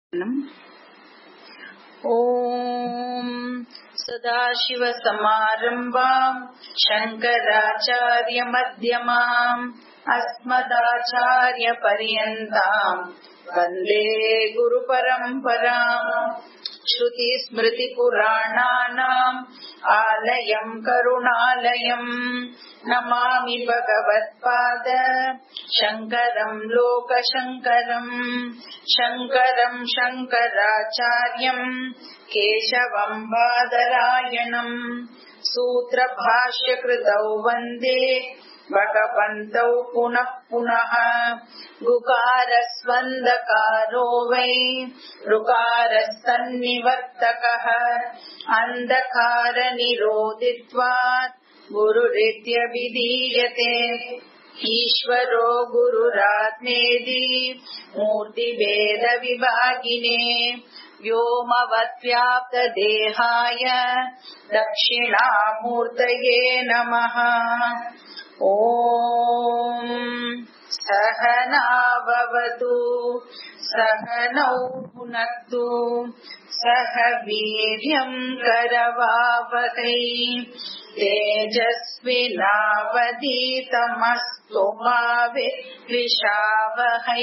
ॐ सदाशिवसमारम्भाम् शङ्कराचार्यमध्यमाम् अस्मदाचार्यपर्यन्ताम् वन्दे गुरुपरम्पराम् श्रुतिस्मृतिपुराणानाम् आलयम् करुणालयम् नमामि भगवत्पाद शङ्करम् लोकशङ्करम् शङ्करम् शङ्कराचार्यम् केशवम् बादरायणम् सूत्रभाष्यकृतौ वन्दे भगवन्तौ पुनः पुनः गुकारस्वन्दकारो वै ऋकारस्तन्निवर्तकः अन्धकारनिरोधित्वात् गुरुरित्यभिधीयते ईश्वरो गुरुरात्मेदि मूर्तिभेदविभागिने व्योमवत्व्याप्तदेहाय दक्षिणामूर्तये नमः ॐ सहनाववतु सहनौ पुनक्तु सह वीर्यम् करवावहै तेजस्विनावधीतमस्तु मा विद्विषावहै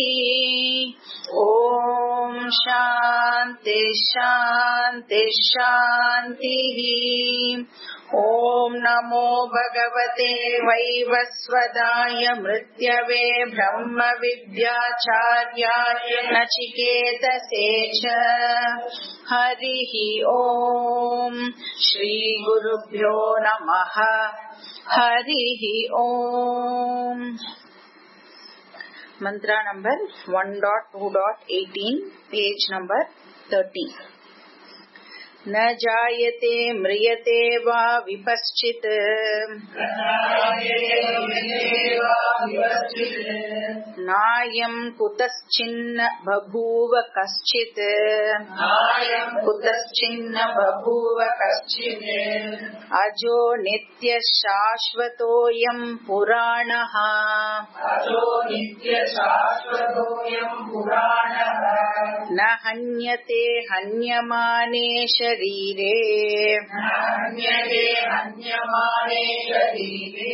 ॐ शान्ति शान्ति शान्तिः ॐ नमो भगवते वैवस्वदाय मृत्यवे ब्रह्म विद्याचार्याय नचिकेतसे च हरिः ॐ श्रीगुरुभ्यो नमः हरिः ॐ मंत्रा नंबर 1.2.18 पेज नंबर 30 न जायते म्रियते वा विपश्चित् नायं कुतश्चिन्न बभूव कश्चित् कुतश्चिन्न बभूव कश्चित् अजो नित्यशाश्वतोऽयं पुराणः न हन्यते हन्यमाने शरीरे हन्यते हन्यमाने शरीरे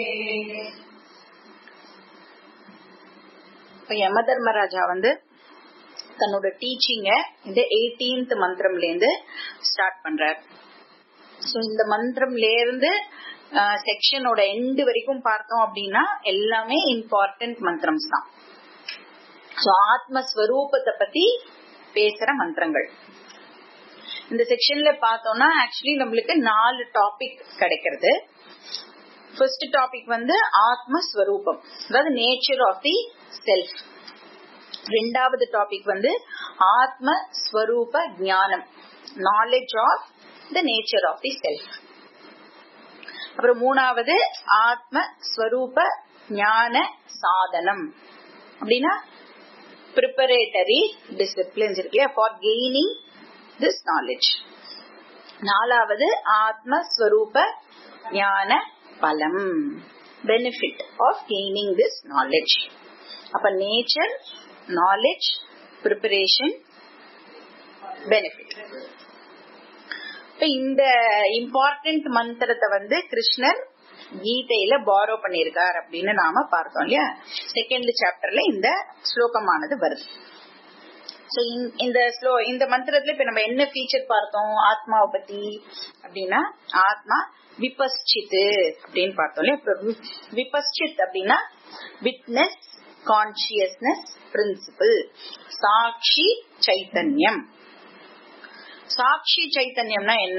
இப்ப யம தர்மராஜா வந்து தன்னோட டீச்சிங்க இந்த எயிட்டீன்த் மந்திரம்ல இருந்து ஸ்டார்ட் பண்றார் சோ இந்த மந்திரம்ல இருந்து செக்ஷனோட எண்டு வரைக்கும் பார்த்தோம் அப்படின்னா எல்லாமே இம்பார்ட்டன்ட் மந்திரம்ஸ் தான் சோ ஆத்மஸ்வரூபத்தை பத்தி பேசுற மந்திரங்கள் இந்த செக்ஷன்ல பார்த்தோம்னா ஆக்சுவலி நம்மளுக்கு நாலு டாபிக் கிடைக்கிறது ஃபர்ஸ்ட் டாபிக் வந்து ஆத்மஸ்வரூபம் அதாவது நேச்சர் ஆஃப் தி செல்ஃப் ரெண்டாவது டாபிக் வந்து ஆத்ம ஸ்வரூப ஞானம் knowledge of the nature of the self அப்புறம் மூணாவது ஆத்ம ஸ்வரூப ஞான சாதனம் அப்படின்னா ப்ரிப்பரேட்டரி டிசிப்ளின்ஸ் இருக்கு ஃபார் கெய்னிங் திஸ் நாலேஜ் நாலாவது ஆத்மஸ்வரூப ஞான பலம் benefit of gaining this knowledge அப்ப நேச்சர் நாலேஜ் ப்ரிப்பரேஷன் பெனிஃபிட் இப்ப இந்த இம்பார்ட்டன்ட் மந்திரத்தை வந்து கிருஷ்ணர் கீதையில பாரோ பண்ணிருக்கார் அப்படின்னு நாம பார்த்தோம் இல்லையா செகண்ட் சாப்டர்ல இந்த ஸ்லோகமானது வருது சோ இந்த ஸ்லோ இந்த மந்திரத்துல இப்ப நம்ம என்ன ஃபீச்சர் பார்த்தோம் ஆத்மாவை பத்தி அப்படின்னா ஆத்மா விபஸ்சித்து அப்படின்னு பார்த்தோம் இல்லையா விபஸ்சித் அப்படின்னா விட்னஸ் கான்சியஸ்னஸ் பிரின்சிபிள் சாட்சி சைத்தன்யம் சாட்சி சைத்தன்யம்னா என்ன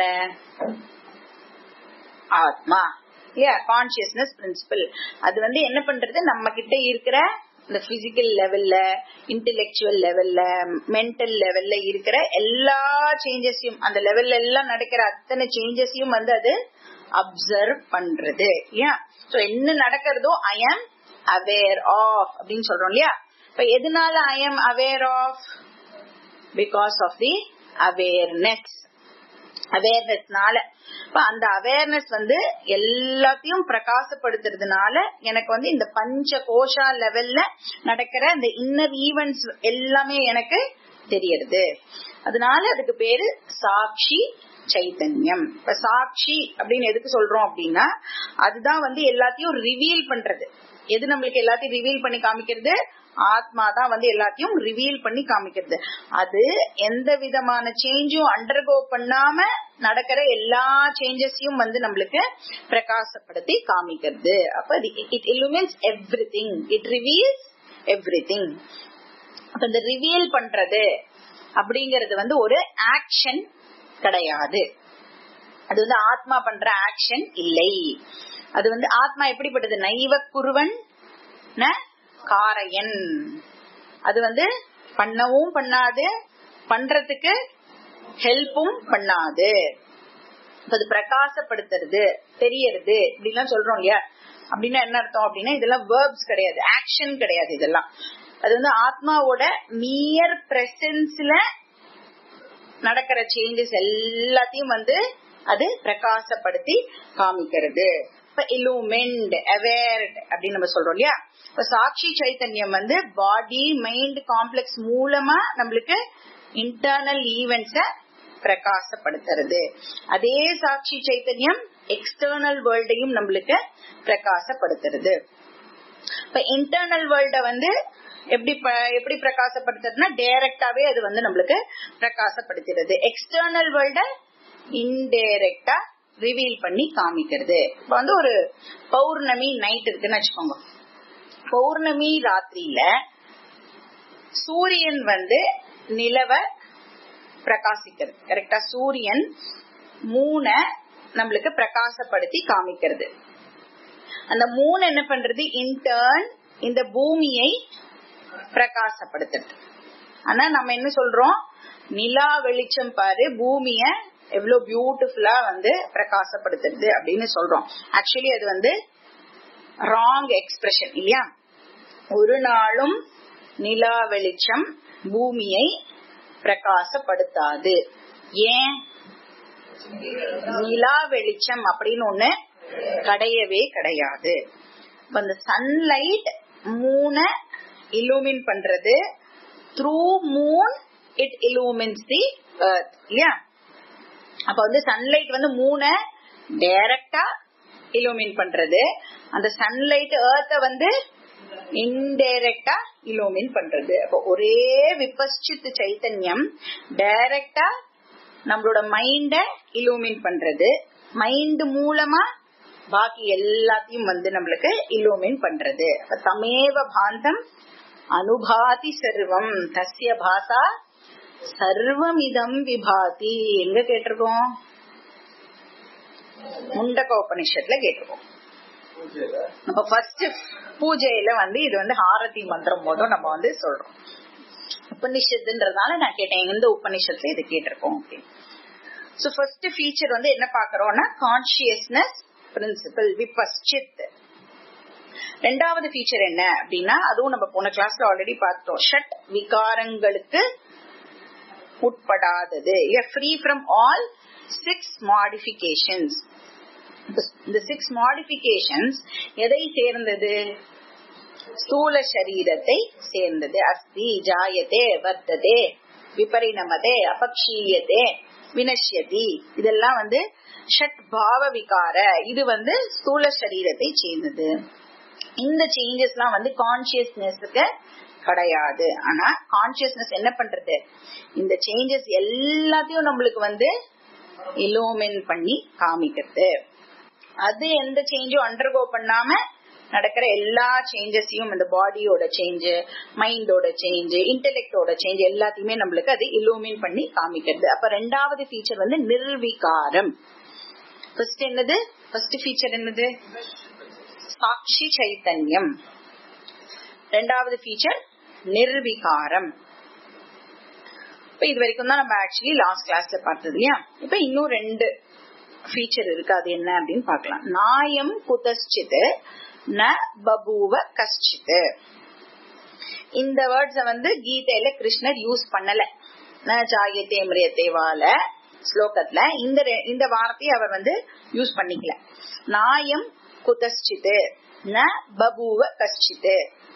ஆத்மா இல்லையா கான்சியஸ்னஸ் பிரின்சிபிள் அது வந்து என்ன பண்றது நம்ம கிட்ட இருக்கிற இந்த பிசிக்கல் லெவல்ல இன்டெலெக்சுவல் லெவல்ல மென்டல் லெவல்ல இருக்கிற எல்லா சேஞ்சஸையும் அந்த லெவல்ல எல்லாம் நடக்கிற அத்தனை சேஞ்சஸையும் வந்து அது அப்சர்வ் பண்றது ஏன் சோ என்ன நடக்கிறதோ ஐ ஆம் அவேர் ஆஃப் அப்படின்னு சொல்றோம் இல்லையா இப்ப எதனால I am aware of because of the awareness அவேர்னஸ்னால இப்ப அந்த அவேர்னஸ் வந்து எல்லாத்தையும் பிரகாசப்படுத்துறதுனால எனக்கு வந்து இந்த பஞ்ச கோஷா லெவல்ல நடக்கிற இந்த இன்னர் ஈவெண்ட்ஸ் எல்லாமே எனக்கு தெரியறது அதனால அதுக்கு பேரு சாட்சி சைத்தன்யம் இப்ப சாட்சி அப்படின்னு எதுக்கு சொல்றோம் அப்படின்னா அதுதான் வந்து எல்லாத்தையும் ரிவீல் பண்றது எது நம்மளுக்கு எல்லாத்தையும் ரிவீல் பண்ணி காமிக்கிறது ஆத்மா தான் வந்து எல்லாத்தையும் ரிவீல் பண்ணி காமிக்கிறது அது எந்த விதமான சேஞ்சும் அண்டர்கோ பண்ணாம நடக்கிற எல்லா சேஞ்சஸையும் வந்து நம்மளுக்கு பிரகாசப்படுத்தி காமிக்கிறது அப்ப it illuminates everything it reveals everything அப்ப இந்த ரிவீல் பண்றது அப்படிங்கறது வந்து ஒரு ஆக்ஷன் கிடையாது அது வந்து ஆத்மா பண்ற ஆக்ஷன் இல்லை அது வந்து ஆத்மா எப்படிப்பட்டது நைவ குருவன் ந காரையன் அது வந்து பண்ணவும் பண்ணாது பண்றதுக்கு ஹெல்ப்பும் பண்ணாது இப்ப அது பிரகாசப்படுத்துறது தெரியறது இப்படிலாம் சொல்றோம் இல்லையா அப்படின்னா என்ன அர்த்தம் அப்படின்னா இதெல்லாம் வேர்ப்ஸ் கிடையாது ஆக்ஷன் கிடையாது இதெல்லாம் அது வந்து ஆத்மாவோட மியர் பிரசன்ஸ்ல நடக்கிற சேஞ்சஸ் எல்லாத்தையும் வந்து அது பிரகாசப்படுத்தி காமிக்கிறது இப்ப illumined அவேர்ட் அப்படின்னு நம்ம சொல்றோம் இல்லையா இப்ப சாட்சி சைத்தன்யம் வந்து பாடி மைண்ட் காம்ப்ளெக்ஸ் மூலமா நம்மளுக்கு இன்டர்னல் ஈவெண்ட்ஸ பிரகாசப்படுத்துறது அதே சாட்சி சைத்தன்யம் எக்ஸ்டர்னல் வேர்ல்டையும் நம்மளுக்கு பிரகாசப்படுத்துறது இப்ப இன்டர்னல் வேர்ல்ட வந்து எப்படி ப- எப்படி பிரகாசப்படுத்துறதுன்னா டைரக்டாவே அது வந்து நம்மளுக்கு பிரகாசப்படுத்துறது எக்ஸ்டர்னல் வேர்ல்ட இன்டைரக்டா ரிவீல் பண்ணி காமிக்கிறது இப்ப வந்து ஒரு பௌர்ணமி நைட் இருக்குன்னு வச்சுக்கோங்க பௌர்ணமி ராத்திரியில சூரியன் வந்து நிலவ பிரகாசிக்கிறது கரெக்டா சூரியன் மூண நம்மளுக்கு பிரகாசப்படுத்தி காமிக்கிறது அந்த மூணு என்ன பண்றது இன்டர்ன் இந்த பூமியை பிரகாசப்படுத்துறது ஆனா நம்ம என்ன சொல்றோம் நிலா வெளிச்சம் பாரு பூமிய எவ்வளவு பியூட்டிஃபுல்லா வந்து பிரகாசப்படுத்துறது அப்படின்னு சொல்றோம் ஆக்சுவலி அது வந்து ராங் எக்ஸ்பிரஷன் இல்லையா ஒரு நாளும் நிலா வெளிச்சம் பூமியை பிரகாசப்படுத்தாது ஏன் நிலா வெளிச்சம் அப்படின்னு ஒண்ணு கிடையவே கிடையாது இப்ப இந்த சன்லைட் மூண illumin பண்றது through moon it illuminates the earth இல்லையா அப்ப வந்து சன்லைட் வந்து மூண டைரக்டா illumin பண்றது அந்த சன்லைட் ஏர்த்த வந்து இன்டைரக்டா illumin பண்றது அப்ப ஒரே விபஸ்சித் சைத்தன்யம் டைரக்டா நம்மளோட மைண்ட illumin பண்றது மைண்ட் மூலமா பாக்கி எல்லாத்தையும் வந்து நம்மளுக்கு illumin பண்றது அப்ப தமேவ பாந்தம் அனுபாதி சர்வம் தஸ்ய பாசா சர்வமிதம் விபாதி எங்க கேட்டிருக்கோம் முண்டக உபனிஷத்துல கேட்டிருக்கோம் நம்ம ஃபர்ஸ்ட் பூஜையில வந்து இது வந்து ஹாரதி மந்திரம் போதும் நம்ம வந்து சொல்றோம் உபனிஷத்துன்றதுனால நான் கேட்டேன் எந்த உபனிஷத்துல இது கேட்டிருக்கோம் அப்படின்னு சோ ஃபர்ஸ்ட் ஃபீச்சர் வந்து என்ன பாக்குறோம்னா கான்சியஸ்னஸ் பிரின்சிபல் விபஸ்சித் ரெண்டாவது ஃபீச்சர் என்ன அப்படின்னா அதுவும் நம்ம போன கிளாஸ்ல ஆல்ரெடி பார்த்தோம் ஷட் விகாரங்களுக்கு உட்படாதது free from all six modifications இந்த சிக்ஸ் மாடிஃபிகேஷன்ஸ் எதை சேர்ந்தது ஸ்தூல சரீரத்தை சேர்ந்தது அஸ்தி ஜாயதே வர்த்ததே விபரிணமதே அபக்ஷீயதே வினஷ்யதி இதெல்லாம் வந்து ஷட் பாவ விகார இது வந்து ஸ்தூல சரீரத்தை சேர்ந்தது இந்த சேஞ்சஸ் எல்லாம் வந்து கான்சியஸ்னஸ்க்கு கிடையாது ஆனா கான்சியஸ்னஸ் என்ன பண்றது இந்த சேஞ்சஸ் எல்லாத்தையும் நம்மளுக்கு வந்து இலோமின் பண்ணி காமிக்கிறது அது எந்த சேஞ்சும் அண்டர்கோ பண்ணாம நடக்கிற எல்லா சேஞ்சஸையும் இந்த பாடியோட சேஞ்ச் மைண்டோட சேஞ்ச் இன்டெலெக்டோட சேஞ்ச் எல்லாத்தையுமே நம்மளுக்கு அது இலூமின் பண்ணி காமிக்கிறது அப்ப ரெண்டாவது ஃபீச்சர் வந்து நிர்விகாரம் ஃபர்ஸ்ட் என்னது ஃபர்ஸ்ட் ஃபீச்சர் என்னது சாட்சி சைத்தன்யம் ரெண்டாவது ஃபீச்சர் நிர்விகாரம் இப்ப இது வரைக்கும் தான் நம்ம ஆக்சுவலி லாஸ்ட் கிளாஸ்ல பார்த்தது இல்லையா இப்ப இன்னும் ரெண்டு ஃபீச்சர் இருக்கு அது என்ன அப்படின்னு பார்க்கலாம் நாயம் குதஸ்சித் ந பபூவ கஷ்டித் இந்த வேர்ட்ஸ வந்து கீதையில கிருஷ்ணர் யூஸ் பண்ணல ந ஜாயத்தே மிரியத்தே வால ஸ்லோகத்துல இந்த ரெ- இந்த வார்த்தையை அவர் வந்து யூஸ் பண்ணிக்கல நாயம் குதஸ்சித் ந பபூவ கஷ்டித்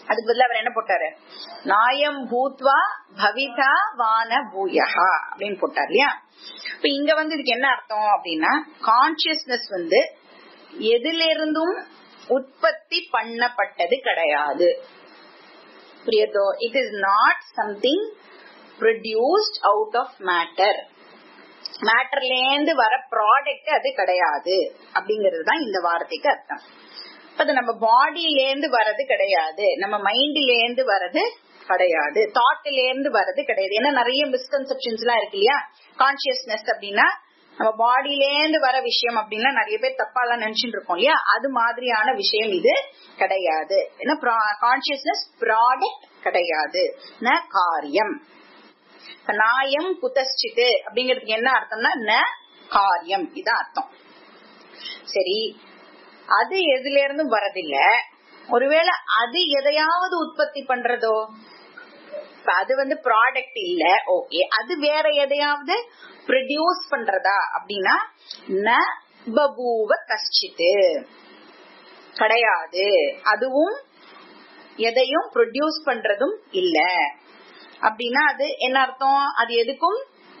அதுக்கு பதிலா அவர் என்ன போட்டாரு நாயம் பூத்வா பவிதா வான பூயஹா அப்படின்னு போட்டார் இல்லையா இப்ப இங்க வந்து இதுக்கு என்ன அர்த்தம் அப்படின்னா கான்சியஸ்னஸ் வந்து எதுல இருந்தும் உற்பத்தி பண்ணப்பட்டது கிடையாது புரியுதோ it is not something produced out of matter மேட்டர்ல இருந்து வர ப்ராடக்ட் அது கிடையாது அப்படிங்கிறது தான் இந்த வார்த்தைக்கு அர்த்தம் அது நம்ம பாடியில இருந்து வர்றது கிடையாது நம்ம மைண்ட்ல இருந்து வர்றது கிடையாது தாட்ல இருந்து வர்றது கிடையாது ஏன்னா நிறைய மிஸ்கன்செப்ஷன்ஸ் எல்லாம் இருக்கு இல்லையா கான்சியஸ்னஸ் அப்படின்னா நம்ம பாடியில இருந்து வர விஷயம் அப்படின்னா நிறைய பேர் தப்பா எல்லாம் நினைச்சுட்டு இருக்கோம் இல்லையா அது மாதிரியான விஷயம் இது கிடையாது ஏன்னா கான்சியஸ்னஸ் ப்ராடக்ட் கிடையாது ந காரியம் நாயம் குதஸ்டித்து அப்படிங்கிறதுக்கு என்ன அர்த்தம்னா ந காரியம் இதான் அர்த்தம் சரி அது எதுல இருந்தும் வரதில்ல ஒருவேளை அது எதையாவது உற்பத்தி பண்றதோ அது வந்து ப்ராடக்ட் இல்ல ஓகே அது வேற எதையாவது ப்ரொடியூஸ் பண்றதா அப்படின்னா ந பபூவ கஷ்டித்து கிடையாது அதுவும் எதையும் ப்ரொடியூஸ் பண்றதும் இல்ல அப்படின்னா அது என்ன அர்த்தம் அது எதுக்கும்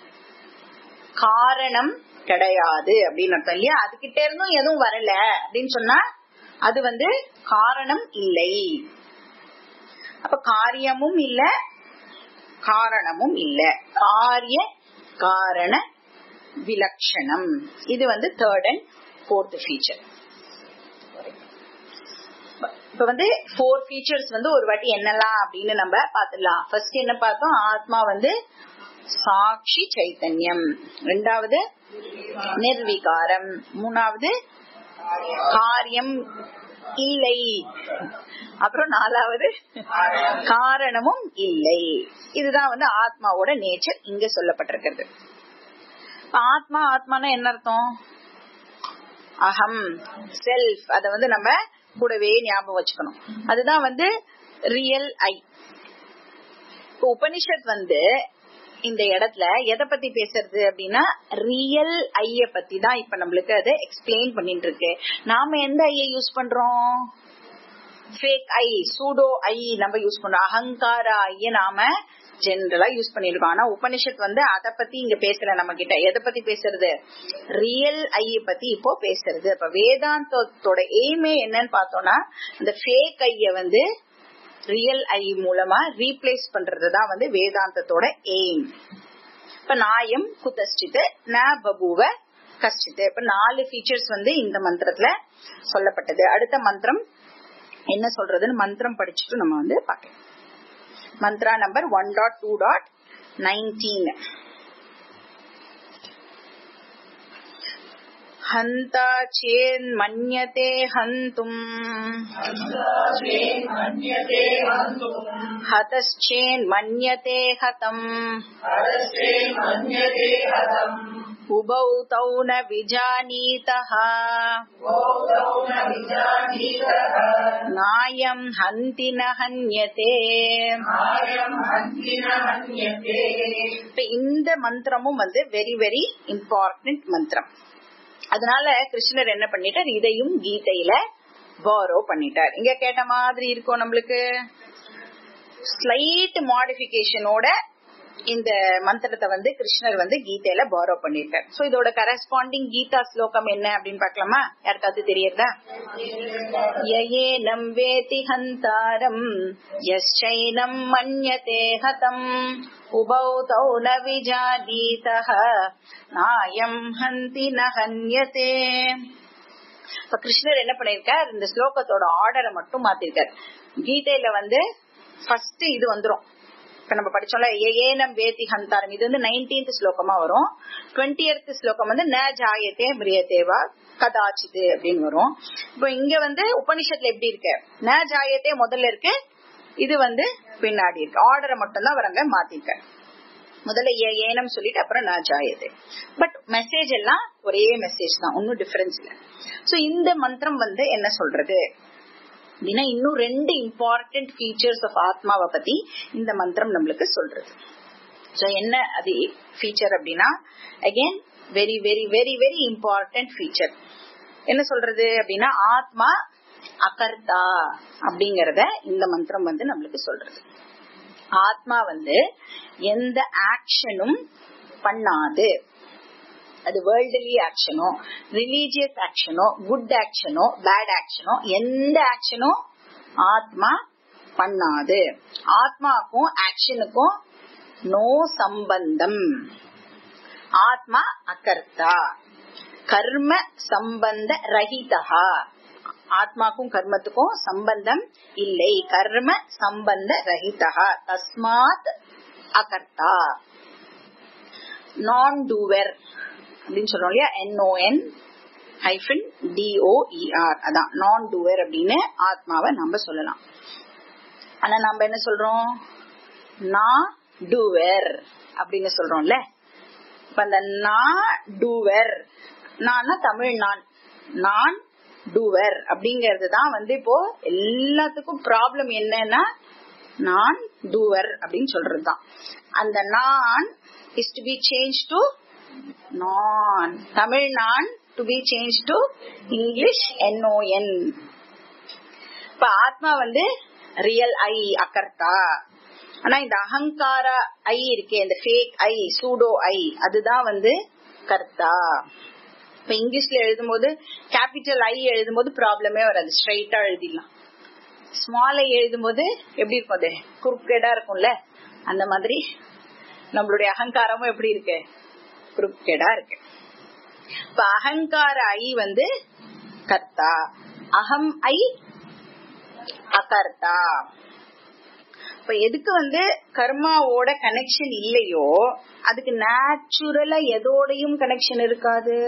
காரணம் கிடையாது அப்படின்னு அர்த்தம் இல்லையா அதுகிட்ட இருந்தும் எதுவும் வரல அப்படின்னு சொன்னா அது வந்து காரணம் இல்லை அப்ப காரியமும் இல்ல காரணமும் இல்ல காரிய காரண விலட்சணம் இது வந்து தேர்ட் அண்ட் ஃபோர்த் ஃபீச்சர் இப்ப வந்து ஃபோர் ஃபீச்சர்ஸ் வந்து ஒரு வாட்டி என்னலாம் அப்படின்னு நம்ம பாத்துடலாம் ஃபர்ஸ்ட் என்ன பார்த்தோம் ஆத்மா வந்து சாட்சி சைத்தன்யம் ரெண்டாவது நிர்விகாரம் மூணாவது காரியம் இல்லை அப்புறம் நாலாவது காரணமும் இல்லை இதுதான் வந்து ஆத்மாவோட நேச்சர் இங்க சொல்லப்பட்டிருக்கிறது ஆத்மா ஆத்மானா என்ன அர்த்தம் அகம் செல்ஃப் அத வந்து நம்ம கூடவே ஞாபகம் வச்சுக்கணும் அதுதான் வந்து ரியல் ஐ இப்போ உபனிஷத் வந்து இந்த இடத்துல எதை பத்தி பேசுறது அப்படின்னா ரியல் ஐய பத்தி தான் இப்ப நம்மளுக்கு அதை எக்ஸ்பிளைன் பண்ணிட்டு இருக்கு நாம எந்த ஐய யூஸ் பண்றோம் ஃபேக் ஐ சூடோ ஐ நம்ம யூஸ் பண்றோம் அகங்கார ஐய நாம ஜென்ரலா யூஸ் பண்ணிருக்கோம் ஆனா உபனிஷத் வந்து அத பத்தி இங்க பேசல நம்ம கிட்ட எதை பத்தி பேசுறது ரியல் ஐய பத்தி இப்போ பேசுறது அப்ப வேதாந்தத்தோட எய்மே என்னன்னு பார்த்தோம்னா இந்த ஃபேக் ஐய வந்து ரியல் ஐ மூலமா ரீப்ளேஸ் பண்றதுதான் வந்து வேதாந்தத்தோட எய்ம் இப்ப நாயம் குதஷ்டித்து ந பபுவ கஷ்டித்து இப்ப நாலு ஃபீச்சர்ஸ் வந்து இந்த மந்திரத்துல சொல்லப்பட்டது அடுத்த மந்திரம் என்ன சொல்றதுன்னு மந்திரம் படிச்சுட்டு நம்ம வந்து பார்க்கலாம் மந்த்ரா number one dot two dot nineteen हन्ता चेन्मन्यते हन्तुम् हतश्चेन्मन्यते हतम् उभौ तौ न विजानीतः नायम् हन्ति न हन्यते இப்ப இந்த மந்திரமும் வந்து வெரி வெரி இம்பார்ட்டன்ட் மந்திரம் அதனால கிருஷ்ணர் என்ன பண்ணிட்டார் இதையும் கீதையில பாரோ பண்ணிட்டார் இங்க கேட்ட மாதிரி இருக்கும் நம்மளுக்கு ஸ்லைட் மாடிபிகேஷனோட இந்த மந்திரத்தை வந்து கிருஷ்ணர் வந்து கீதையில பாரோ பண்ணிட்டார் சோ இதோட கரஸ்பாண்டிங் கீதா ஸ்லோகம் என்ன அப்படின்னு பாக்கலாமா யாருக்காவது தெரியறதா யயே நம் வேதி ஹந்தாரம் யச்சைனம் மன்யதே ஹதம் உபௌ தௌ ந விஜாதீதः நாயம் ஹந்தி ந ஹன்யதே இப்ப கிருஷ்ணர் என்ன பண்ணிருக்கார் இந்த ஸ்லோகத்தோட ஆர்டரை மட்டும் மாத்திருக்கார் கீதையில வந்து ஃபர்ஸ்ட் இது வந்துரும் இப்ப நம்ம படிச்சோம்ல ஏனம் வேதி ஹந்தாரம் இது வந்து நைன்டீன்த் ஸ்லோகமா வரும் டுவெண்ட்டியத் ஸ்லோகம் வந்து ந ஜாயத்தே மிரியதேவா கதாச்சிது அப்படின்னு வரும் இப்போ இங்க வந்து உபனிஷத்துல எப்படி இருக்கு ந ஜாயத்தே முதல்ல இருக்கு இது வந்து பின்னாடி இருக்கு ஆர்டரை மட்டும் தான் வரங்க மாத்திருக்க முதல்ல ஏனம் சொல்லிட்டு அப்புறம் நான் ஜாயது பட் மெசேஜ் எல்லாம் ஒரே மெசேஜ் தான் ஒன்னும் டிஃபரன்ஸ் இல்ல சோ இந்த மந்திரம் வந்து என்ன சொல்றது அப்படின்னா இன்னும் ரெண்டு இம்பார்ட்டன்ட் ஃபீச்சர்ஸ் ஆஃப் ஆத்மாவை பத்தி இந்த மந்திரம் நம்மளுக்கு சொல்றது சோ என்ன அது ஃபீச்சர் அப்படின்னா again very very very very important feature என்ன சொல்றது அப்படின்னா ஆத்மா அகர்த்தா அப்படிங்கறத இந்த மந்திரம் வந்து நம்மளுக்கு சொல்றது ஆத்மா வந்து எந்த ஆக்ஷனும் பண்ணாது அது வேர்ல்டலி ஆக்ஷனோ ரிலீஜியஸ் ஆக்ஷனோ குட் ஆக்ஷனோ பேட் ஆக்ஷனோ எந்த ஆக்ஷனோ ஆத்மா பண்ணாது ஆத்மாக்கும் ஆக்ஷனுக்கும் நோ சம்பந்தம் ஆத்மா அகர்த்தா கர்ம சம்பந்த ரஹிதா ஆத்மாக்கும் கர்மத்துக்கும் சம்பந்தம் இல்லை கர்ம சம்பந்த ரஹிதா தஸ்மாத் அகர்த்தா நான் டூவர் அப்படின்னு சொல்றோம் இல்லையா என்ஓஎன் ஹைஃபன் டிஓஇஆர் அதான் நான் டூவர் அப்படின்னு ஆத்மாவை நம்ம சொல்லலாம் ஆனா நம்ம என்ன சொல்றோம் நான் டூவர் அப்படின்னு சொல்றோம்ல இப்ப அந்த நான் டூவர் நான் தமிழ் நான் நான் டூவர் அப்படிங்கிறது தான் வந்து இப்போ எல்லாத்துக்கும் ப்ராப்ளம் என்னன்னா நான் டூவர் அப்படின்னு சொல்றதுதான் அந்த நான் is to be change to நான் தமிழ் நான் to be change to English N O N இப்ப ஆத்மா வந்து ரியல் ஐ அக்கர்த்தா ஆனா இந்த அகங்கார ஐ இருக்கே இந்த ஃபேக் ஐ சூடோ ஐ அதுதான் வந்து கர்த்தா இப்ப இங்கிலீஷ்ல எழுதும்போது கேபிட்டல் ஐ எழுதும்போது ப்ராப்ளமே வராது ஸ்ட்ரைட்டா எழுதிடலாம் ஸ்மால் ஐ எழுதும்போது எப்படி இருக்கும் அது குறுக்கேடா இருக்கும்ல அந்த மாதிரி நம்மளுடைய அகங்காரமும் எப்படி இருக்கு குறுக்கேடா இருக்கு இப்ப அகங்கார ஐ வந்து கர்த்தா அகம் ஐ அகர்த்தா இப்ப எதுக்கு வந்து கர்மாவோட கனெக்ஷன் இல்லையோ அதுக்கு நேச்சுரலா எதோடையும் கனெக்ஷன் இருக்காது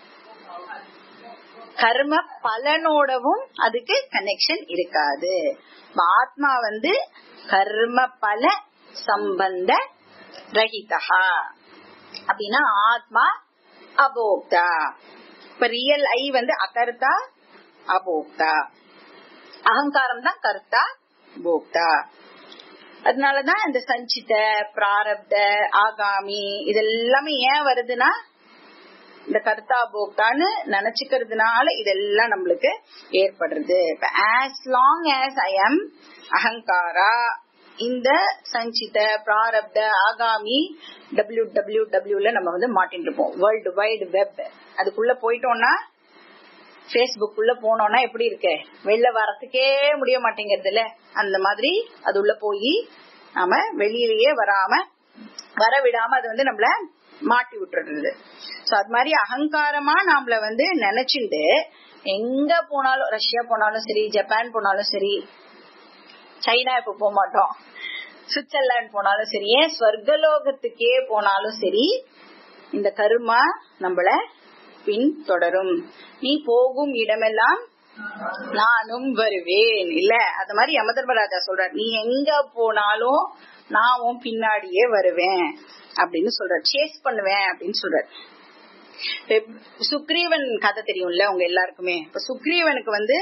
கர்ம பலனோடவும் அதுக்கு கனெக்ஷன் இருக்காது ஆத்மா வந்து கர்ம பல சம்பந்த ரஹிதா அப்படின்னா ஆத்மா அபோக்தா இப்ப ரியல் ஐ வந்து அகர்த்தா அபோக்தா அகங்காரம் தான் கர்த்தா போக்தா அதனாலதான் இந்த சஞ்சித பிராரப்த ஆகாமி இதெல்லாமே ஏன் வருதுன்னா இந்த கர்த்தா போக்தான்னு நினைச்சுக்கிறதுனால இதெல்லாம் நம்மளுக்கு ஏற்படுறது இப்ப as long as I am அகங்காரா இந்த சஞ்சித பிராரப்த ஆகாமி டபிள்யூ டபிள்யூ டபிள்யூல நம்ம வந்து மாட்டின்னு இருப்போம் வேர்ல்டு வைடு வெப் அதுக்குள்ள போயிட்டோம்னா பேஸ்புக் உள்ள போனோம்னா எப்படி இருக்கு வெளில வரத்துக்கே முடிய மாட்டேங்கிறதுல அந்த மாதிரி அது உள்ள போய் நாம வெளியிலேயே வராம வர விடாம அது வந்து நம்மள மாட்டி விட்டுறது சோ அது மாதிரி அகங்காரமா நாமள வந்து நினைச்சுட்டு எங்க போனாலும் ரஷ்யா போனாலும் சரி ஜப்பான் போனாலும் சரி சைனா இப்ப போக மாட்டோம் சுவிட்சர்லாந்து போனாலும் சரி ஏன் ஸ்வர்கலோகத்துக்கே போனாலும் சரி இந்த கருமா நம்மள பின் தொடரும் நீ போகும் இடமெல்லாம் நானும் வருவேன் இல்ல அது மாதிரி யமதர்மராஜா சொல்றார் நீ எங்க போனாலும் நான் உன் பின்னாடியே வருவேன் அப்படின்னு சொல்ற சேஸ் பண்ணுவேன் அப்படின்னு சொல்றார் சுக்ரீவன் கதை தெரியும்ல உங்க எல்லாருக்குமே இப்ப சுக்ரீவனுக்கு வந்து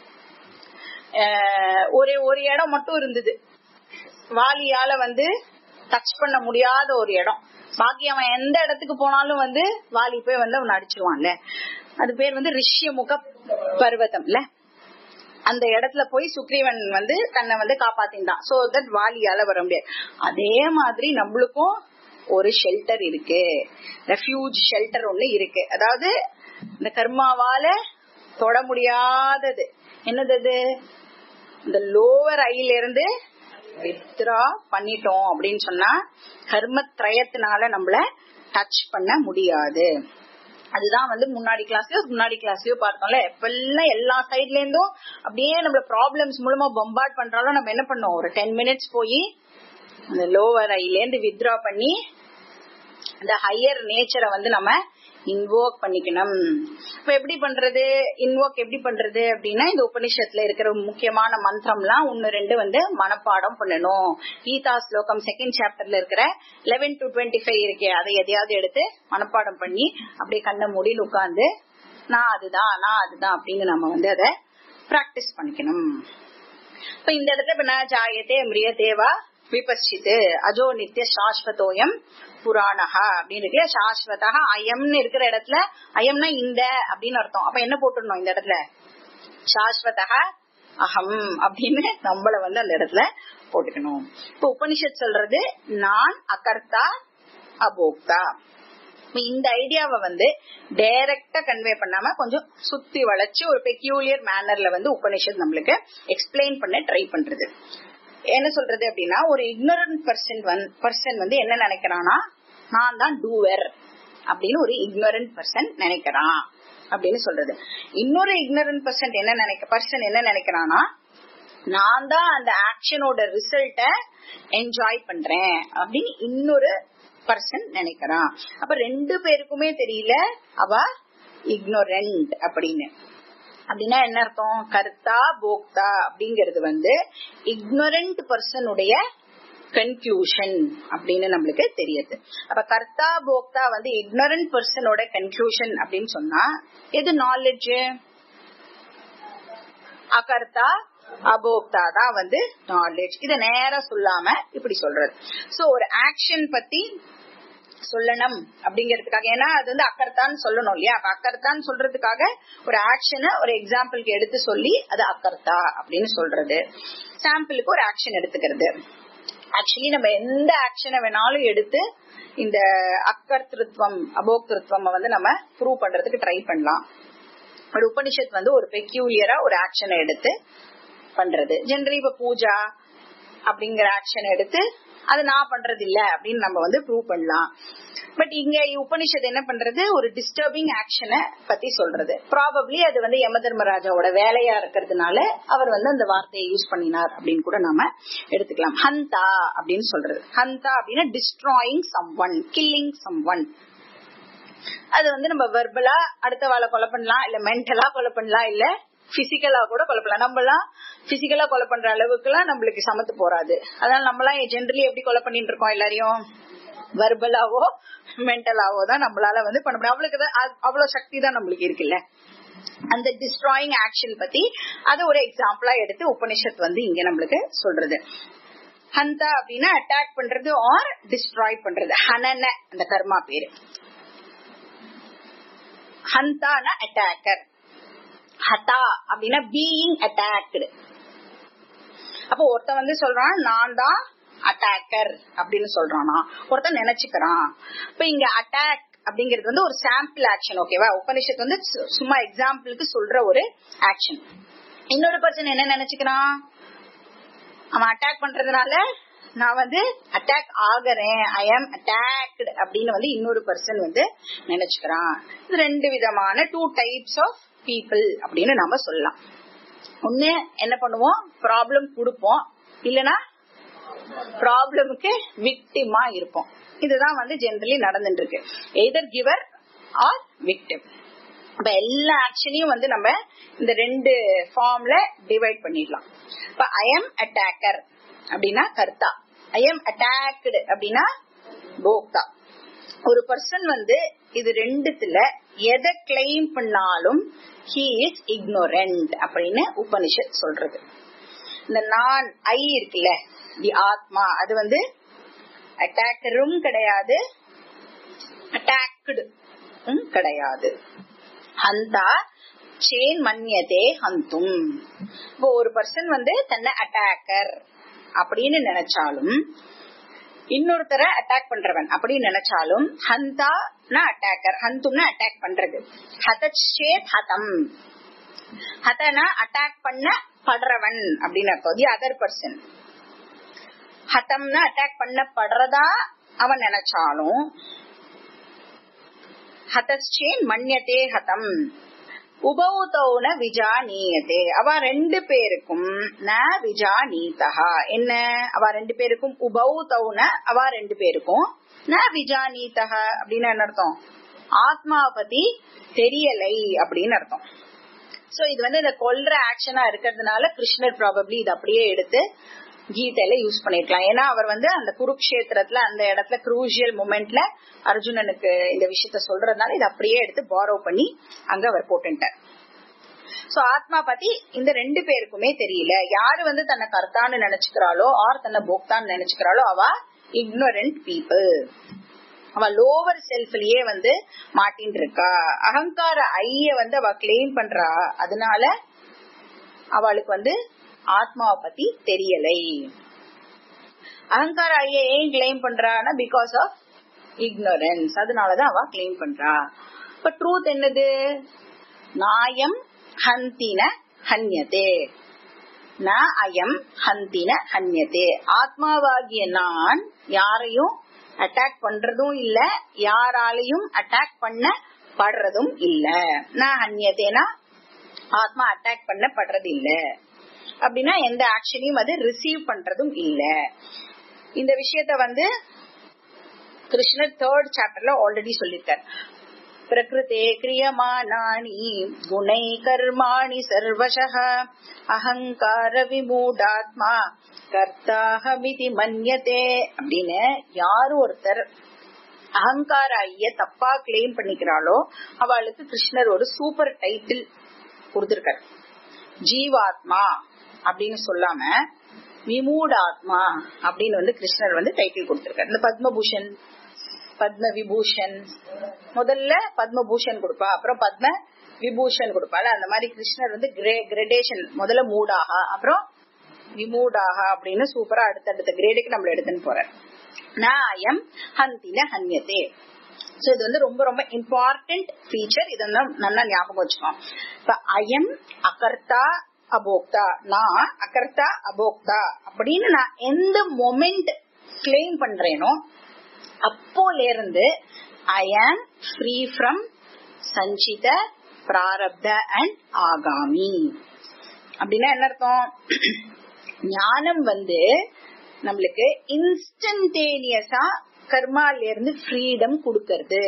ஒரே ஒரு இடம் மட்டும் இருந்தது வாலியால வந்து டச் பண்ண முடியாத ஒரு இடம் பாக்கி அவன் எந்த இடத்துக்கு போனாலும் வந்து வாலி போய் வந்து அவன் அடிச்சிருவான்ல அது பேர் வந்து ரிஷ்யமுக பர்வதம்ல அந்த இடத்துல போய் சுக்ரீவன் வந்து தன்னை வந்து காப்பாத்தின்றான் சோ தட் வாலியால வர முடியாது அதே மாதிரி நம்மளுக்கும் ஒரு ஷெல்டர் இருக்கு ரெஃப்யூஜ் ஷெல்டர் ஒண்ணு இருக்கு அதாவது இந்த கர்மாவால தொட முடியாதது என்னது அது இந்த லோவர் ஐல இருந்து வித்ரா பண்ணிட்டோம் அப்படின்னு சொன்னா கர்மத்ரயத்தினால நம்மள டச் பண்ண முடியாது அதுதான் வந்து முன்னாடி கிளாஸ்லயோ முன்னாடி கிளாஸ்லயோ பார்த்தோம்ல எப்பெல்லாம் எல்லா சைட்ல இருந்தும் அப்படியே நம்மள ப்ராப்ளம்ஸ் மூலமா பம்பார்ட் பண்றாலும் நம்ம என்ன பண்ணோம் ஒரு டென் மினிட்ஸ் போய் அந்த லோவர் ஐல இருந்து வித்ரா பண்ணி அந்த ஹையர் நேச்சரை வந்து நம்ம இன்வோக் பண்ணிக்கணும் இப்ப எப்படி பண்றது இன்வோக் எப்படி பண்றது அப்படின்னா இந்த உபனிஷத்துல இருக்கிற முக்கியமான மந்திரம்லாம் ஒன்னு ரெண்டு வந்து மனப்பாடம் பண்ணணும் கீதா ஸ்லோகம் செகண்ட் சாப்டர்ல இருக்கிற லெவன் டு டுவெண்ட்டி ஃபைவ் இருக்கே அதை எதையாவது எடுத்து மனப்பாடம் பண்ணி அப்படியே கண்ணை மூடின்னு உட்காந்து நான் அதுதான் நான் அதுதான் அப்படின்னு நம்ம வந்து அதை பிராக்டிஸ் பண்ணிக்கணும் இப்ப இந்த இடத்துல இப்ப நான் ஜாயத்தே மிரியதேவா விபச்சித்து அஜோ நித்திய சாஸ்வதோயம் புராணஹா அப்படின்னு இருக்கு சாஸ்வதா அயம்னு இருக்கிற இடத்துல அயம்னா இந்த அப்படின்னு அர்த்தம் அப்ப என்ன போட்டுடணும் இந்த இடத்துல சாஸ்வதா அகம் அப்படின்னு நம்மள வந்து அந்த இடத்துல போட்டுக்கணும் இப்ப உபனிஷத் சொல்றது நான் அகர்த்தா அபோக்தா இப்ப இந்த ஐடியாவை வந்து டைரக்டா கன்வே பண்ணாம கொஞ்சம் சுத்தி வளைச்சு ஒரு பெக்யூலியர் மேனர்ல வந்து உபனிஷத் நம்மளுக்கு எக்ஸ்பிளைன் பண்ண ட்ரை பண்றது என்ன சொல்றது அப்படின்னா ஒரு இக்னோரன்ட் பர்சன் பர்சன் வந்து என்ன நினைக்கிறானா நான் தான் டூவர் அப்படின்னு ஒரு இக்னோரன்ட் பர்சன் நினைக்கிறான் அப்படின்னு சொல்றது இன்னொரு இக்னோரன்ட் பர்சன் என்ன நினைக்க பர்சன் என்ன நினைக்கிறானா நான் தான் அந்த ஆக்ஷனோட ரிசல்ட்ட என்ஜாய் பண்றேன் அப்படின்னு இன்னொரு பர்சன் நினைக்கிறான் அப்ப ரெண்டு பேருக்குமே தெரியல அவ இக்னோரண்ட் அப்படின்னு அப்படின்னா என்ன அர்த்தம் கர்த்தா போக்தா அப்படிங்கறது வந்து இக்னோரண்ட் பர்சனுடைய கன்க்ளூஷன் அப்படின்னு நம்மளுக்கு தெரியுது அப்ப கர்த்தா போக்தா வந்து இக்னோரண்ட் பர்சனோட கன்க்ளூஷன் அப்படின்னு சொன்னா எது நாலேஜ் அகர்த்தா அபோக்தா தான் வந்து நாலேஜ் இத நேரா சொல்லாம இப்படி சொல்றது சோ ஒரு ஆக்ஷன் பத்தி சொல்லணும் அப்படிங்கறதுக்காக ஏன்னா அது வந்து அக்கர்த்தான்னு சொல்லணும் இல்லையா அப்ப அக்கர்த்தான்னு சொல்றதுக்காக ஒரு ஆக்ஷனை ஒரு எக்ஸாம்பிளுக்கு எடுத்து சொல்லி அது அக்கர்த்தா அப்படின்னு சொல்றது சாம்பிளுக்கு ஒரு ஆக்ஷன் எடுத்துக்கிறது ஆக்சுவலி நம்ம எந்த ஆக்ஷனை வேணாலும் எடுத்து இந்த அக்கர்த்திருவம் அபோக்திருத்துவம் வந்து நம்ம ப்ரூவ் பண்றதுக்கு ட்ரை பண்ணலாம் ஒரு உபனிஷத் வந்து ஒரு பெக்யூலியரா ஒரு ஆக்ஷனை எடுத்து பண்றது ஜெனரலி இப்ப பூஜா அப்படிங்கிற ஆக்ஷன் எடுத்து அது நான் பண்றது இல்ல அப்படின்னு நம்ம வந்து ப்ரூவ் பண்ணலாம் பட் இங்க உபனிஷத் என்ன பண்றது ஒரு டிஸ்டர்பிங் ஆக்ஷனை பத்தி சொல்றது ப்ராபப்ளி அது வந்து யம தர்மராஜாவோட வேலையா இருக்கிறதுனால அவர் வந்து அந்த வார்த்தையை யூஸ் பண்ணினார் அப்படின்னு கூட நாம எடுத்துக்கலாம் ஹந்தா அப்படின்னு சொல்றது ஹந்தா அப்படின்னா destroying someone killing someone அது வந்து நம்ம வெர்பலா அடுத்த வாழை கொலை பண்ணலாம் இல்ல மென்டலா கொலை பண்ணலாம் இல்ல பிசிக்கலா கூட கொலை பண்ணலாம் நம்மலாம் பிசிக்கலா கொலை பண்ற அளவுக்கு எல்லாம் நம்மளுக்கு சமத்து போறாது அதனால நம்மளாம் ஜென்ரலி எப்படி கொலை பண்ணிட்டு இருக்கோம் எல்லாரையும் வெர்பலாவோ மென்டலாவோ தான் நம்மளால வந்து பண்ண முடியும் அவளுக்கு தான் அவ்வளவு சக்தி தான் நம்மளுக்கு இருக்குல்ல அந்த டிஸ்ட்ராயிங் ஆக்ஷன் பத்தி அது ஒரு எக்ஸாம்பிளா எடுத்து உபனிஷத் வந்து இங்க நம்மளுக்கு சொல்றது ஹந்தா அப்படின்னா அட்டாக் பண்றது ஆர் டிஸ்ட்ராய் பண்றது ஹனன அந்த கர்மா பேரு ஹந்தான அட்டாக்கர் ஹதா அப்படின்னா பீயிங் அட்டாக்டு அப்போ ஒருத்தன் வந்து சொல்றான் நான் தான் அட்டாக்கர் அப்படின்னு சொல்றானா ஒருத்தன் நினைச்சுக்கிறான் இப்ப இங்க அட்டாக் அப்படிங்கிறது வந்து ஒரு சாம்பிள் ஆக்ஷன் ஓகேவா உபனிஷத்து வந்து சும்மா எக்ஸாம்பிளுக்கு சொல்ற ஒரு ஆக்ஷன் இன்னொரு பர்சன் என்ன நினைச்சுக்கிறான் அவன் அட்டாக் பண்றதுனால நான் வந்து அட்டாக் ஆகிறேன் ஐ ஆம் அட்டாக்டு அப்படின்னு வந்து இன்னொரு பர்சன் வந்து நினைச்சுக்கிறான் இது ரெண்டு விதமான டூ டைப்ஸ் ஆஃப் பீப்புள் அப்படின்னு நாம சொல்லலாம் ஒண்ணு என்ன பண்ணுவோம் ப்ராப்ளம் கொடுப்போம் இல்லனா ப்ராப்ளமுக்கு விக்டிமா இருப்போம் இதுதான் வந்து ஜென்ரலி நடந்துட்டு இருக்கு எதர் கிவர் ஆர் விக்டிம் இப்ப எல்லா ஆக்ஷனையும் வந்து நம்ம இந்த ரெண்டு ஃபார்ம்ல டிவைட் பண்ணிடலாம் இப்ப ஐ எம் அட்டாக்கர் அப்படின்னா கர்த்தா ஐ எம் அட்டாக்டு அப்படின்னா போக்தா ஒரு பர்சன் வந்து இது ரெண்டுத்துல எதை கிளைம் பண்ணாலும் ஹி இஸ் இக்னோரண்ட் அப்படின்னு உபனிஷத் சொல்றது இந்த நான் ஐ இருக்குல்ல தி ஆத்மா அது வந்து அட்டாக்கரும் கிடையாது அட்டாக்டு கிடையாது ஹந்தா சேன் மன்யதே ஹந்தும் இப்போ ஒரு பர்சன் வந்து தன்னை அட்டாக்கர் அப்படின்னு நினைச்சாலும் இன்னொருத்தர அட்டாக் பண்றவன் அப்படின்னு நினைச்சாலும் ஹந்தா அட்டாக்கர் ஹந்தும்னா அட்டாக் பண்றது ஹதச்சேத் ஹதம் ஹதனா அட்டாக் பண்ண படுறவன் அப்படின்னு அர்த்தம் தி அதர் பர்சன் ஹதம்னா அட்டாக் பண்ண படுறதா அவன் நினைச்சாலும் ஹதச்சேன் மன்யத்தே ஹதம் உபௌதௌன விஜானீயதே அவ ரெண்டு பேருக்கும் ந விஜானீதா என்ன அவ ரெண்டு பேருக்கும் உபௌதௌன அவ ரெண்டு பேருக்கும் ந விஜானீதா அப்படின்னு என்ன அர்த்தம் ஆத்மாவை பத்தி தெரியலை அப்படின்னு அர்த்தம் சோ இது வந்து இந்த கொல்ற ஆக்ஷனா இருக்கிறதுனால கிருஷ்ணர் ப்ராபப்ளி இது அப்படியே எடுத்து கீதையில யூஸ் பண்ணிருக்கலாம் ஏன்னா அவர் வந்து அந்த குருக்ஷேத்திரத்துல அந்த இடத்துல குரூசியல் மூமெண்ட்ல அர்ஜுனனுக்கு இந்த விஷயத்த சொல்றதுனால இதை அப்படியே எடுத்து பாரோ பண்ணி அங்க அவர் போட்டுட்டார் சோ ஆத்மா பத்தி இந்த ரெண்டு பேருக்குமே தெரியல யாரு வந்து தன்னை கர்த்தான்னு நினைச்சுக்கிறாளோ ஆர் தன்னை போக்தான்னு நினைச்சுக்கிறாளோ அவ இக்னோரண்ட் பீப்புள் அவ லோவர் செல்ஃப்லயே வந்து மாட்டின் இருக்கா அகங்கார ஐய வந்து அவ கிளைம் பண்றா அதனால அவளுக்கு வந்து ஆத்மாவை பத்தி தெரியலை அகங்கார ஐயா ஏன் கிளைம் பண்றான்னா பிகாஸ் ஆஃப் இக்னோரன்ஸ் அதனாலதான் அவ கிளைம் பண்றா இப்ப ட்ரூத் என்னது நாயம் ஹந்தின ஹன்யதே ந அயம் ஹந்தின ஹன்யதே ஆத்மாவாகிய நான் யாரையும் அட்டாக் பண்றதும் இல்ல யாராலையும் அட்டாக் பண்ண படுறதும் இல்ல நான் ஹன்யதேனா ஆத்மா அட்டாக் பண்ணப்படுறது இல்ல அப்படின்னா எந்த ஆக்ஷனையும் அது ரிசீவ் பண்றதும் இல்ல இந்த விஷயத்த வந்து கிருஷ்ணர் தேர்ட் சாப்டர்ல ஆல்ரெடி சொல்லிருக்கார் பிரகிருதே கிரியமானானி குணை கர்மாணி சர்வசः அகங்கார விமூடாத்மா கர்த்தாஹமிதி மன்யதே அப்படின்னு யாரு ஒருத்தர் அகங்கார ஐய தப்பா கிளைம் பண்ணிக்கிறாளோ அவளுக்கு கிருஷ்ணர் ஒரு சூப்பர் டைட்டில் கொடுத்திருக்காரு ஜீவாத்மா அப்படின்னு சொல்லாம விமூடாத்மா அப்படின்னு வந்து கிருஷ்ணர் வந்து டைட்டில் கொடுத்திருக்காரு இந்த பத்மபூஷன் பத்ம விபூஷன் முதல்ல பத்மபூஷன் கொடுப்பா அப்புறம் பத்ம விபூஷன் கொடுப்பாள் அந்த மாதிரி கிருஷ்ணர் வந்து கிரேடேஷன் முதல்ல மூடாக அப்புறம் விமூடாக அப்படின்னு சூப்பரா அடுத்தடுத்த கிரேடுக்கு நம்மள எடுத்துன்னு போற நாயம் ஹந்தின ஹன்யதே சோ இது வந்து ரொம்ப ரொம்ப இம்பார்ட்டன்ட் ஃபீச்சர் இதை நல்லா ஞாபகம் வச்சுக்கோம் இப்ப அயம் அகர்த்தா அபோக்தா நான் அகர்த்தா அபோக்தா அப்படின்னு நான் எந்த மொமெண்ட் கிளைம் பண்றேனோ அப்போல இருந்து ஐ ஆம் ஃப்ரீ ஃப்ரம் சஞ்சித பிராரப்த அண்ட் ஆகாமி அப்படின்னா என்ன அர்த்தம் ஞானம் வந்து நம்மளுக்கு இன்ஸ்டன்டேனியஸா கர்மால இருந்து ஃப்ரீடம் கொடுக்கறது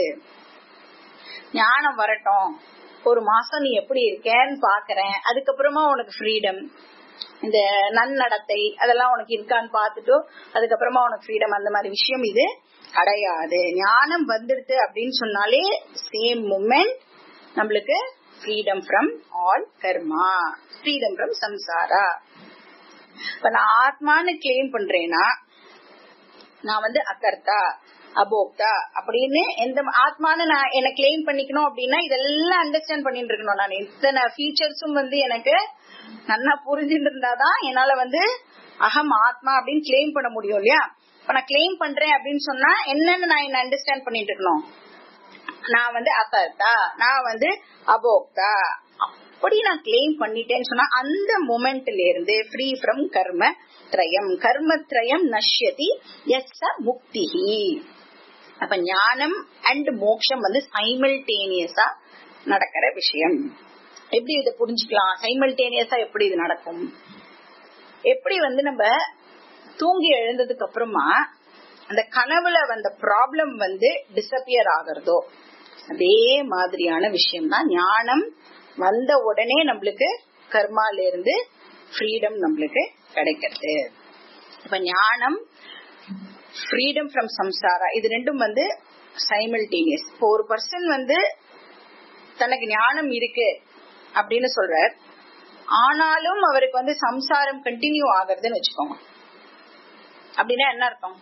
ஞானம் வரட்டும் ஒரு மாசம் நீ எப்படி இருக்கேன்னு பாக்குறேன் அதுக்கப்புறமா உனக்கு ஃப்ரீடம் இந்த நன்னடத்தை அதெல்லாம் உனக்கு இருக்கான்னு பார்த்துட்டு அதுக்கப்புறமா உனக்கு ஃப்ரீடம் அந்த மாதிரி விஷயம் இது கிடையாது ஞானம் வந்துடுது அப்படின்னு சொன்னாலே சேம் மூமெண்ட் நம்மளுக்கு ஃப்ரீடம் ஃப்ரம் ஆல் கர்மா ஃப்ரீடம் ஃப்ரம் சம்சாரா இப்ப நான் ஆத்மான்னு கிளைம் பண்றேன்னா நான் வந்து அகர்த்தா அபோக்தா அப்படின்னு எந்த ஆத்மான்னு நான் என்ன கிளைம் பண்ணிக்கணும் அப்படின்னா இதெல்லாம் அண்டர்ஸ்டாண்ட் பண்ணிட்டு இருக்கணும் நான் இத்தனை ஃபீச்சர்ஸும் வந்து எனக்கு நல்லா புரிஞ்சுட்டு இருந்தாதான் என்னால வந்து அகம் ஆத்மா அப்படின்னு கிளைம் பண்ண முடியும் இல்லையா இப்ப நான் கிளைம் பண்றேன் அப்படின்னு சொன்னா என்னன்னு நான் என்ன அண்டர்ஸ்டாண்ட் பண்ணிட்டு இருக்கணும் நான் வந்து அகர்த்தா நான் வந்து அபோக்தா அப்படி நான் கிளைம் பண்ணிட்டேன்னு சொன்னா அந்த மொமெண்ட்ல இருந்து ஃப்ரீ ஃப்ரம் கர்ம திரயம் கர்ம திரயம் நஷ்யதி எஸ் முக்திஹி அப்ப ஞானம் அண்ட் மோக்ஷம் வந்து சைமல்டேனியஸா நடக்கிற விஷயம் எப்படி இதை புரிஞ்சுக்கலாம் சைமல்டேனியஸா எப்படி இது நடக்கும் எப்படி வந்து நம்ம தூங்கி எழுந்ததுக்கு அப்புறமா அந்த கனவுல வந்த ப்ராப்ளம் வந்து டிசப்பியர் ஆகிறதோ அதே மாதிரியான விஷயம் தான் ஞானம் வந்த உடனே நம்மளுக்கு கர்மால இருந்து ஃப்ரீடம் நம்மளுக்கு கிடைக்கிறது இப்ப ஞானம் ஃப்ரீடம் ஃப்ரம் சம்சாரா இது ரெண்டும் வந்து சைமல்டேனியஸ் இப்போ ஒரு பர்சன் வந்து தனக்கு ஞானம் இருக்கு அப்படின்னு சொல்றார் ஆனாலும் அவருக்கு வந்து சம்சாரம் கண்டினியூ ஆகுறதுன்னு வச்சுக்கோங்க அப்படின்னா என்ன அர்த்தம்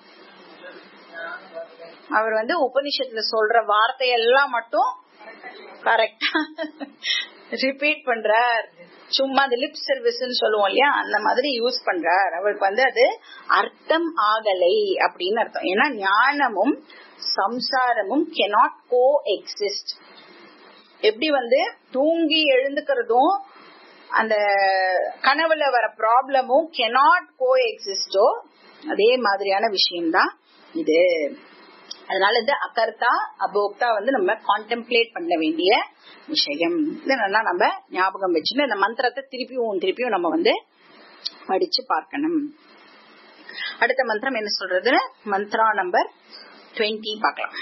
அவர் வந்து உபனிஷத்துல சொல்ற வார்த்தையெல்லாம் மட்டும் கரெக்டா ரிப்பீட் பண்றார் சும்மா அந்த லிப் சர்வீஸ் சொல்லுவோம் இல்லையா அந்த மாதிரி யூஸ் பண்றார் அவருக்கு வந்து அது அர்த்தம் ஆகலை அப்படின்னு அர்த்தம் ஏன்னா ஞானமும் சம்சாரமும் கெனாட் கோ எக்ஸிஸ்ட் எப்படி வந்து தூங்கி எழுந்துக்கிறதும் அந்த கனவுல வர ப்ராப்ளமும் கெனாட் கோ எக்ஸிஸ்டோ அதே மாதிரியான விஷயம்தான் இது அதனால இந்த அகர்த்தா அபோக்தா வந்து நம்ம கான்டெம்ப்ளேட் பண்ண வேண்டிய விஷயம் இதெல்லாம் நம்ம ஞாபகம் வச்சுன்னு இந்த மந்திரத்தை திருப்பியும் திருப்பியும் நம்ம வந்து படிச்சு பார்க்கணும் அடுத்த மந்திரம் என்ன சொல்றது மந்த்ரா நம்பர் டுவெண்ட்டி பார்க்கலாம்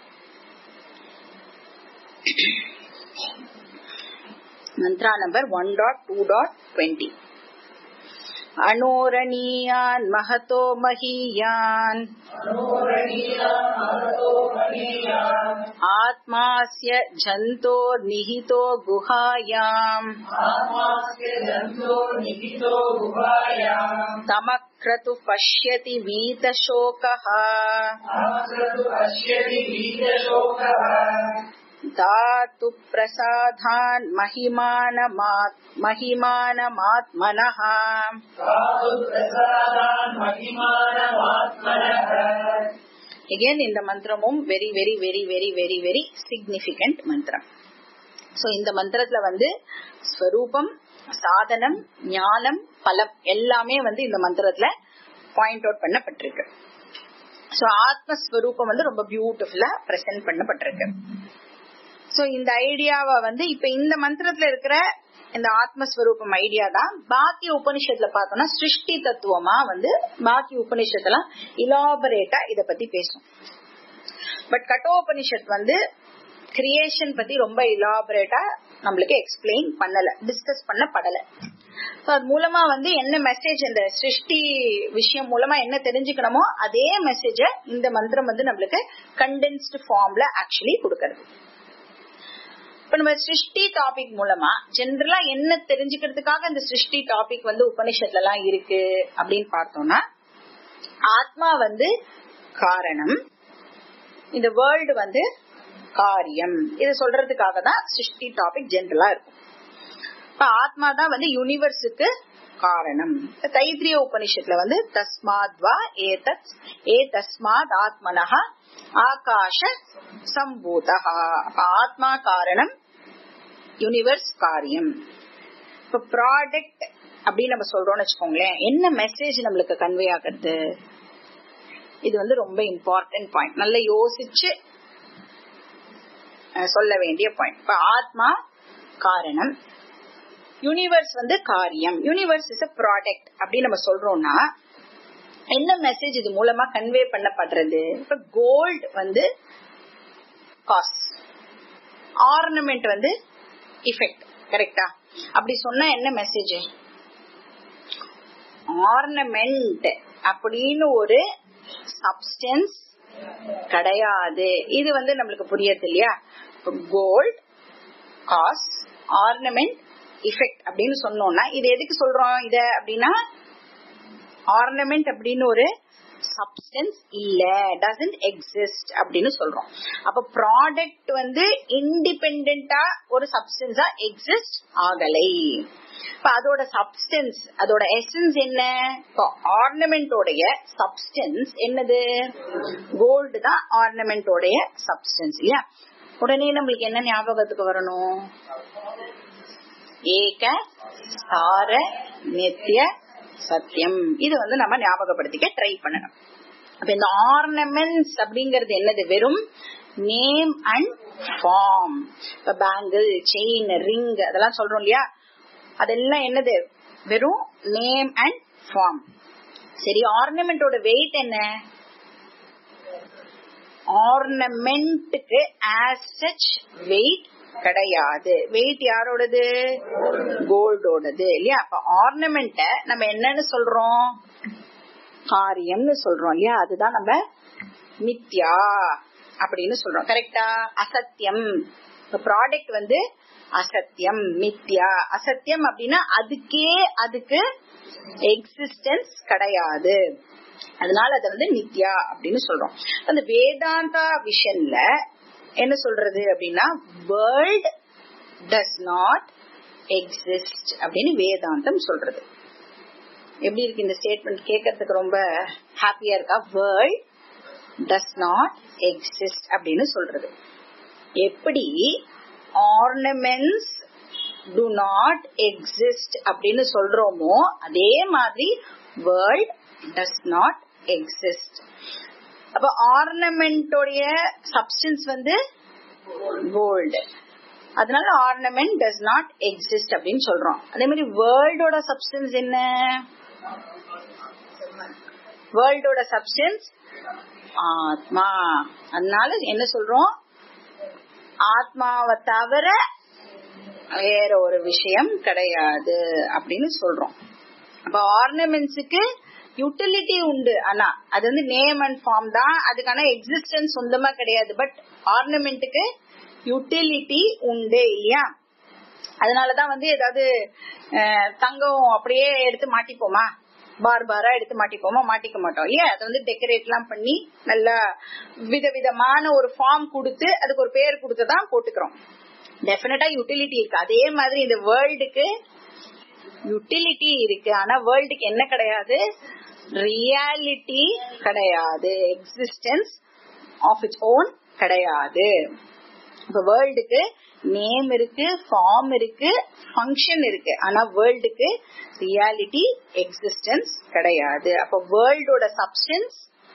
மந்த்ரா number one dot two dot twenty अणोरणीयान् महतो महीयान् आत्मास्य जन्तोर्निहितो गुहायाम् तमक्रतु पश्यति वीतशोकः धातु प्रसाधान् महिमानमात् महिमानमात्मनः साधु प्रसादान् महिमानमात्मनः again இந்த மந்திரமும் very very very very very very significant மந்திரம் சோ இந்த மந்திரத்துல வந்து ஸ்வரூபம் சாதனம் ஞானம் பலம் எல்லாமே வந்து இந்த மந்திரத்துல பாயிண்ட் அவுட் பண்ணப்பட்டிருக்கு சோ ஆத்மஸ்வரூபம் வந்து ரொம்ப பியூட்டிஃபுல்லா பிரசன்ட் பண்ணப்பட்டிருக்கு சோ இந்த ஐடியாவை வந்து இப்ப இந்த மந்திரத்துல இருக்கிற இந்த ஆத்மஸ்வரூபம் ஐடியா தான் பாக்கி உபனிஷத்துல பார்த்தோம்னா சிருஷ்டி தத்துவமா வந்து பாக்கி உபனிஷத்துலாம் இலாபரேட்டா இத பத்தி பேசும் பட் கட்டோபனிஷத் வந்து கிரியேஷன் பத்தி ரொம்ப இலாபரேட்டா நம்மளுக்கு எக்ஸ்பிளைன் பண்ணல டிஸ்கஸ் பண்ணப்படல So, அது மூலமா வந்து என்ன மெசேஜ் இந்த சிருஷ்டி விஷயம் மூலமா என்ன தெரிஞ்சுக்கணுமோ அதே மெசேஜ இந்த மந்திரம் வந்து நம்மளுக்கு கண்டென்ஸ்டு ஃபார்ம்ல ஆக்சுவலி கொடுக்கறது இப்ப நம்ம சிருஷ்டி டாபிக் மூலமா ஜென்ரலா என்ன தெரிஞ்சுக்கிறதுக்காக இந்த சிருஷ்டி டாபிக் வந்து உபனிஷத்துல எல்லாம் இருக்கு அப்படின்னு பார்த்தோம்னா ஆத்மா வந்து காரணம் இந்த வேர்ல்டு வந்து காரியம் இது சொல்றதுக்காக தான் சிருஷ்டி டாபிக் ஜென்ரலா இருக்கும் இப்ப ஆத்மா தான் வந்து யூனிவர்ஸுக்கு காரணம் இப்ப தைத்திரிய உபனிஷத்துல வந்து தஸ்மாத் வா ஏதத் ஏ தஸ்மாத் ஆத்மனஹ ஆகாஷ சம்பூதா அப்ப ஆத்மா காரணம் யூனிவர்ஸ் காரியம் இப்ப ப்ராடக்ட் அப்படின்னு நம்ம சொல்றோம்னு வச்சுக்கோங்களேன் என்ன மெசேஜ் நம்மளுக்கு கன்வே ஆகுறது இது வந்து ரொம்ப இம்பார்ட்டன்ட் பாயிண்ட் நல்லா யோசிச்சு அஹ், சொல்ல வேண்டிய பாயிண்ட் இப்ப ஆத்மா காரணம் யூனிவர்ஸ் வந்து காரியம் யூனிவர்ஸ் இஸ் அ ப்ராடக்ட் அப்படின்னு நம்ம சொல்றோம்னா என்ன மெசேஜ் இது மூலமா கன்வே பண்ணப்படுறது இப்ப கோல்ட் வந்து காஸ் ஆர்னமெண்ட் வந்து இஃபெக்ட் கரெக்டா அப்படி சொன்னா என்ன மெசேஜ் ஆர்னமெண்ட் அப்படின்னு ஒரு சப்ஸ்டன்ஸ் கிடையாது இது வந்து நம்மளுக்கு புரியுது இல்லையா கோல்ட் காஸ் ஆர்னமெண்ட் இஃபெக்ட் அப்படின்னு சொன்னோம்னா இது எதுக்கு சொல்றோம் இத அப்படின்னா ஆர்னமெண்ட் அப்படின்னு ஒரு சப்ஸ்டன்ஸ் இல்ல டசன்ட் எக்ஸிஸ்ட் அப்படின்னு சொல்றோம் அப்ப ப்ராடக்ட் வந்து இண்டிபெண்டா ஒரு சப்ஸ்டன்ஸா எக்ஸிஸ்ட் ஆகலை இப்ப அதோட சப்ஸ்டன்ஸ் அதோட எசன்ஸ் என்ன இப்போ ஆர்னமெண்டோடைய சப்ஸ்டன்ஸ் என்னது கோல்டு தான் ஆர்னமெண்டோடைய சப்ஸ்டன்ஸ் இல்லையா உடனே நம்மளுக்கு என்ன ஞாபகத்துக்கு வரணும் ஏக சார நித்திய சத்தியம் இது வந்து நம்ம ஞாபகப்படுத்திக்க ட்ரை பண்ணணும் அப்ப இந்த ஆர்னமெண்ட்ஸ் அப்படிங்கறது என்னது வெறும் நேம் அண்ட் ஃபார்ம் இப்ப பேங்கிள் செயின் ரிங் அதெல்லாம் சொல்றோம் இல்லையா அதெல்லாம் என்னது வெறும் நேம் அண்ட் ஃபார்ம் சரி ஆர்னமெண்டோட வெயிட் என்ன ஆர்னமெண்ட்டுக்கு ஆஸ் சச் வெயிட் கிடையாது வெயிட் யாரோடது கோல்டோடது இல்லையா அப்ப ஆர்னமெண்ட நம்ம என்னன்னு சொல்றோம் காரியம்னு சொல்றோம் இல்லையா அதுதான் நம்ம மித்யா அப்படின்னு சொல்றோம் கரெக்டா அசத்தியம் ப்ராடக்ட் வந்து அசத்தியம் மித்யா அசத்தியம் அப்படின்னா அதுக்கே அதுக்கு எக்ஸிஸ்டன்ஸ் கிடையாது அதனால அதை வந்து நித்யா அப்படின்னு சொல்றோம் அந்த வேதாந்தா விஷன்ல என்ன சொல்றது அப்படின்னா வேர்ல்ட் டஸ் நாட் எக்ஸிஸ்ட் அப்படின்னு வேதாந்தம் சொல்றது எப்படி இருக்கு இந்த ஸ்டேட்மெண்ட் கேட்கறதுக்கு ரொம்ப ஹாப்பியா இருக்கா வேர்ல்ட் டஸ் நாட் எக்ஸிஸ்ட் அப்படின்னு சொல்றது எப்படி ஆர்னமெண்ட்ஸ் டு நாட் எக்ஸிஸ்ட் அப்படின்னு சொல்றோமோ அதே மாதிரி வேர்ல்ட் டஸ் நாட் எக்ஸிஸ்ட் அப்ப ஆர்னமெண்டோடைய சப்ஸ்டன்ஸ் வந்து கோல்டு அதனால ஆர்னமெண்ட் டஸ் நாட் எக்ஸிஸ்ட் அப்படின்னு சொல்றோம் அதே மாதிரி வேர்ல்டோட சப்ஸ்டன்ஸ் என்ன வேர்ல்டோட சப்ஸ்டன்ஸ் ஆத்மா அதனால என்ன சொல்றோம் ஆத்மாவை தவிர வேற ஒரு விஷயம் கிடையாது அப்படின்னு சொல்றோம் அப்ப ஆர்னமெண்ட்ஸுக்கு யூட்டிலிட்டி உண்டு ஆனா அது வந்து நேம் அண்ட் ஃபார்ம் தான் அதுக்கான எக்ஸிஸ்டன்ஸ் சொந்தமா கிடையாது பட் ஆர்னமெண்ட்டுக்கு யூட்டிலிட்டி உண்டு இல்லையா அதனாலதான் வந்து ஏதாவது அஹ், தங்கம் அப்படியே எடுத்து மாட்டிப்போமா பார் பாரா எடுத்து மாட்டிப்போமா மாட்டிக்க மாட்டோம் இல்லையா அதை வந்து டெக்கரேட் எல்லாம் பண்ணி நல்லா விதவிதமான ஒரு ஃபார்ம் கொடுத்து அதுக்கு ஒரு பேர் கொடுத்துதான் போட்டுக்கிறோம் டெஃபினட்டா யூட்டிலிட்டி இருக்கு அதே மாதிரி இந்த வேர்ல்டுக்கு யுட்டிலிட்டி இருக்கு ஆனா வேர்ல்டுக்கு என்ன கிடையாது ரியாலிட்டி கிடையாது எக்ஸிஸ்டன்ஸ் ஆஃப் இட்ஸ் ஓன் கிடையாது இப்ப வேர்ல்டுக்கு நேம் இருக்கு ஃபார்ம் இருக்கு ஃபங்க்ஷன் இருக்கு ஆனா வேர்ல்டுக்கு ரியாலிட்டி எக்ஸிஸ்டன்ஸ் கிடையாது அப்ப வேர்ல்டோட சப்ஸ்டன்ஸ்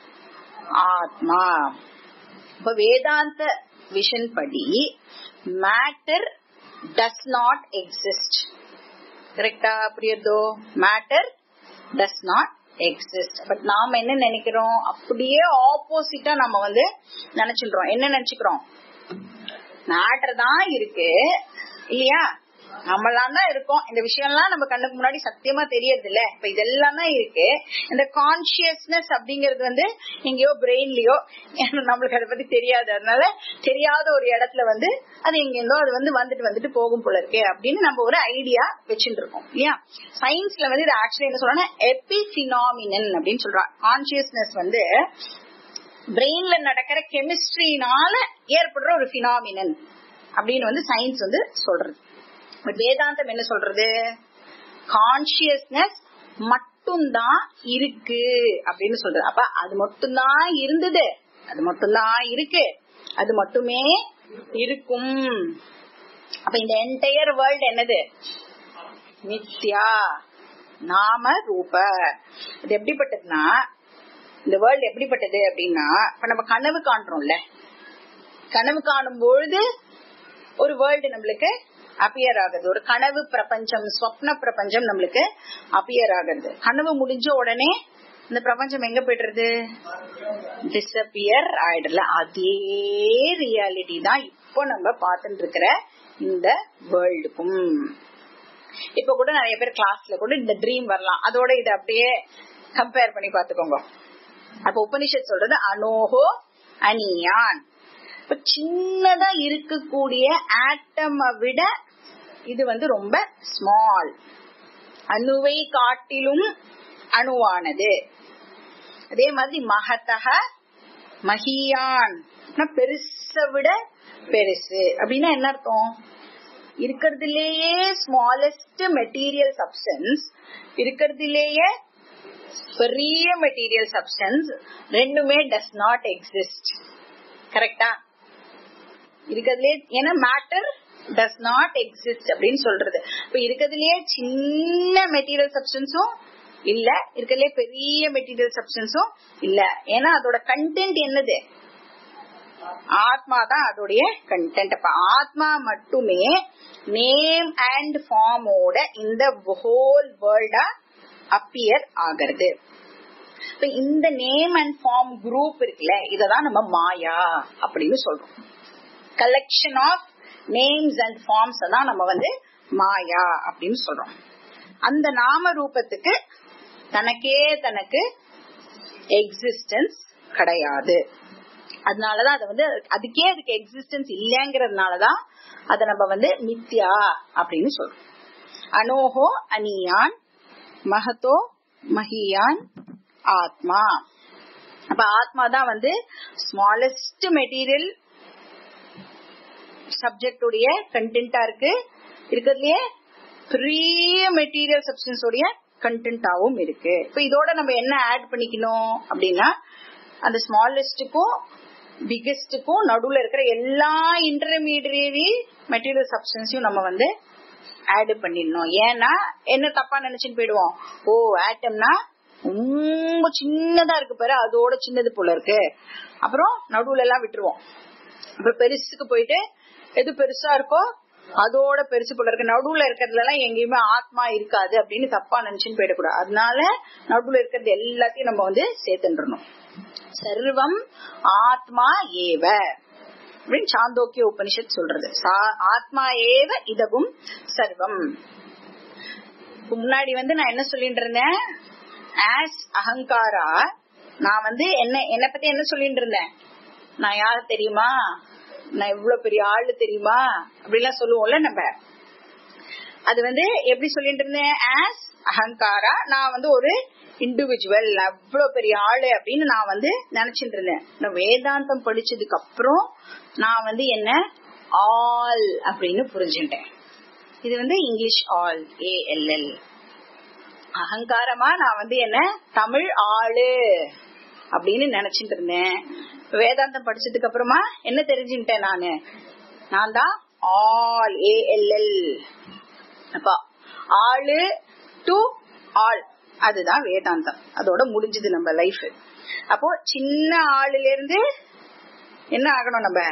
ஆத்மா இப்ப வேதாந்த விஷன் படி மேட்டர் டஸ் நாட் எக்ஸிஸ்ட் கரெக்டா புரியுதோ matter does not exist but நாம என்ன நினைக்கிறோம் அப்படியே ஆப்போசிட்டா நம்ம வந்து நினைச்சுக்கிறோம் என்ன நினைச்சுக்கிறோம் மேட்டர் தான் இருக்கு இல்லையா நம்மளாம் தான் இருக்கோம் இந்த விஷயம்லாம் நம்ம கண்ணுக்கு முன்னாடி சத்தியமா தெரியறது இல்ல இப்ப இதெல்லாம் தான் இருக்கு இந்த கான்சியஸ்னஸ் அப்படிங்கறது வந்து எங்கேயோ பிரெயின்லயோ நம்மளுக்கு அதை பத்தி தெரியாது அதனால தெரியாத ஒரு இடத்துல வந்து அது எங்கேருந்தோ அது வந்து வந்துட்டு வந்துட்டு போகும் போல இருக்கே அப்படின்னு நம்ம ஒரு ஐடியா வச்சுட்டு இருக்கோம் இல்லையா சயின்ஸ்ல வந்து இது ஆக்சுவலி என்ன சொல்றாங்கன்னா எபிசினாமினன் அப்படின்னு சொல்றாங்க கான்சியஸ்னஸ் வந்து பிரெயின்ல நடக்கிற கெமிஸ்ட்ரினால ஏற்படுற ஒரு பினாமினன் அப்படின்னு வந்து சயின்ஸ் வந்து சொல்றது பட் வேதாந்தம் என்ன சொல்றது கான்சியஸ்னஸ் மட்டும்தான் இருக்கு அப்படின்னு சொல்றது அப்ப அது மட்டும்தான் இருந்தது அது மட்டும்தான் இருக்கு அது மட்டுமே இருக்கும் அப்ப இந்த என்டையர் வேர்ல்ட் என்னது மித்யா நாம ரூப இது எப்படிப்பட்டதுன்னா இந்த வேர்ல்ட் எப்படிப்பட்டது அப்படின்னா இப்ப நம்ம கனவு காண்றோம்ல கனவு காணும் பொழுது ஒரு வேர்ல்டு நம்மளுக்கு அப்பியர் ஆகுது ஒரு கனவு பிரபஞ்சம் ஸ்வப்ன பிரபஞ்சம் நம்மளுக்கு அப்பியர் ஆகுது கனவு முடிஞ்ச உடனே இந்த பிரபஞ்சம் எங்க போயிடுறது டிசப்பியர் ஆயிடல அதே ரியாலிட்டி தான் இப்போ நம்ம பார்த்துட்டு இருக்கிற இந்த வேர்ல்டுக்கும் இப்ப கூட நிறைய பேர் கிளாஸ்ல கூட இந்த ட்ரீம் வரலாம் அதோட இதை அப்படியே கம்பேர் பண்ணி பாத்துக்கோங்க அப்ப உபனிஷத் சொல்றது அனோஹோ அனியான் இப்ப சின்னதா இருக்கக்கூடிய ஆட்டமை விட இது வந்து ரொம்ப ஸ்மால் அணுவை காட்டிலும் அணுவானது அதே மாதிரி மகத்தக மகியான் பெருச விட பெருசு அப்படின்னா என்ன அர்த்தம் இருக்கிறதுலேயே ஸ்மாலஸ்ட் மெட்டீரியல் சப்ஸ்டன்ஸ் இருக்கிறதுலேயே பெரிய மெட்டீரியல் சப்ஸ்டன்ஸ் ரெண்டுமே டஸ் நாட் எக்ஸிஸ்ட் கரெக்டா இருக்கிறதுலே ஏன்னா மேட்டர் டஸ் நாட் எக்ஸிஸ்ட் அப்படின்னு சொல்றது இப்ப இருக்கிறதுலயே சின்ன மெட்டீரியல் சப்ஸ்டன்ஸும் இல்ல இருக்கிறதுலே பெரிய மெட்டீரியல் சப்ஸ்டன்ஸும் இல்ல ஏன்னா அதோட கண்டென்ட் என்னது ஆத்மா தான் அதோடைய கண்டென்ட் அப்ப ஆத்மா மட்டுமே நேம் அண்ட் ஃபார்மோட இந்த ஹோல் வேர்ல்டா அப்பியர் ஆகிறது இப்ப இந்த நேம் அண்ட் ஃபார்ம் குரூப் இருக்குல்ல இததான் நம்ம மாயா அப்படின்னு சொல்றோம் collection of names and forms தான் நம்ம வந்து மாயா அப்படின்னு சொல்றோம் அந்த நாம ரூபத்துக்கு தனக்கே தனக்கு எக்ஸிஸ்டன்ஸ் கிடையாது அதனாலதான் அதை வந்து அதுக்கே அதுக்கு எக்ஸிஸ்டன்ஸ் இல்லைங்கிறதுனாலதான் அதை நம்ம வந்து மித்யா அப்படின்னு சொல்றோம் அனோஹோ அனியான் மகத்தோ மகியான் ஆத்மா அப்ப ஆத்மா தான் வந்து ஸ்மாலஸ்ட் மெட்டீரியல் சப்ஜெக்ட் உடைய கண்டென்டா இருக்கு இருக்கிறதுலயே பெரிய மெட்டீரியல் சப்ஸ்டன்ஸ் உடைய கண்டென்டாவும் இருக்கு இப்ப இதோட நம்ம என்ன ஆட் பண்ணிக்கணும் அப்படின்னா அந்த ஸ்மாலஸ்டுக்கும் பிக்கெஸ்டுக்கும் நடுவுல இருக்கிற எல்லா இன்டர்மீடியரி மெட்டீரியல் சப்ஸ்டன்ஸையும் நம்ம வந்து ஆட் பண்ணிடணும் ஏன்னா என்ன தப்பா நினைச்சுன்னு போயிடுவோம் ஓ ஆட்டம்னா ரொம்ப சின்னதா இருக்கு பாரு அதோட சின்னது போல இருக்கு அப்புறம் நடுவுல எல்லாம் விட்டுருவோம் அப்புறம் பெருசுக்கு போயிட்டு எது பெருசா இருக்கோ அதோட பெருசு போல இருக்கு நடுவுல இருக்கிறதுல எல்லாம் எங்கேயுமே ஆத்மா இருக்காது அப்படின்னு தப்பா நினைச்சுன்னு போயிடக்கூடாது அதனால நடுவுல இருக்கிறது எல்லாத்தையும் நம்ம வந்து சேர்த்துன்றணும் சர்வம் ஆத்மா ஏவ அப்படின்னு சாந்தோக்கிய உபனிஷத் சொல்றது ஆத்மா ஏவ இதகும் சர்வம் முன்னாடி வந்து நான் என்ன சொல்லிட்டு இருந்தேன் ஆஸ் அகங்காரா நான் வந்து என்ன என்ன பத்தி என்ன சொல்லிட்டு இருந்தேன் நான் யாரு தெரியுமா நான் இவ்வளவு பெரிய ஆளு தெரியுமா அப்படிலாம் சொல்லுவோம்ல நம்ம அது வந்து எப்படி சொல்லிட்டு இருந்தேன் ஆஸ் அகங்காரா நான் வந்து ஒரு இண்டிவிஜுவல் அவ்வளவு பெரிய ஆளு அப்படின்னு நான் வந்து நினைச்சிட்டு இருந்தேன் நான் வேதாந்தம் படிச்சதுக்கு அப்புறம் நான் வந்து என்ன ஆல் அப்படின்னு புரிஞ்சுட்டேன் இது வந்து இங்கிலீஷ் ஆல் ஏஎல்எல் அகங்காரமா நான் வந்து என்ன தமிழ் ஆளு அப்படின்னு நினைச்சிட்டு இருந்தேன் வேதாந்தம் படிச்சதுக்கு அப்புறமா என்ன தெரிஞ்சுட்டேன் நானு நான் தான் ஆல் ஏஎல்எல் அப்பா ஆளு டு ஆள் அதுதான் வேதாந்தம் அதோட முடிஞ்சது நம்ம லைஃப் அப்போ சின்ன ஆளுல இருந்து என்ன ஆகணும் நம்ம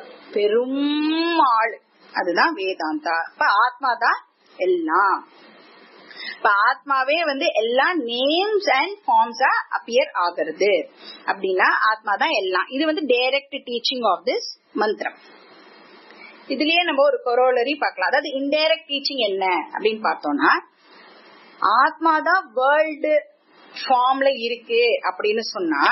பெரும் ஆள் அதுதான் வேதாந்தா இப்ப ஆத்மா தான் எல்லாம் இப்ப ஆத்மாவே வந்து எல்லா நேம்ஸ் அண்ட் ஃபார்ம்ஸா அப்பியர் ஆகிறது அப்படின்னா ஆத்மா தான் எல்லாம் இது வந்து டைரக்ட் டீச்சிங் ஆஃப் திஸ் மந்திரம் இதுலயே நம்ம ஒரு கொரோலரி பார்க்கலாம் அதாவது இன்டைரக்ட் டீச்சிங் என்ன அப்படின்னு பார்த்தோம்னா ஆத்மா தான் வேர்ல்டு ஃபார்ம்ல இருக்கு அப்படின்னு சொன்னா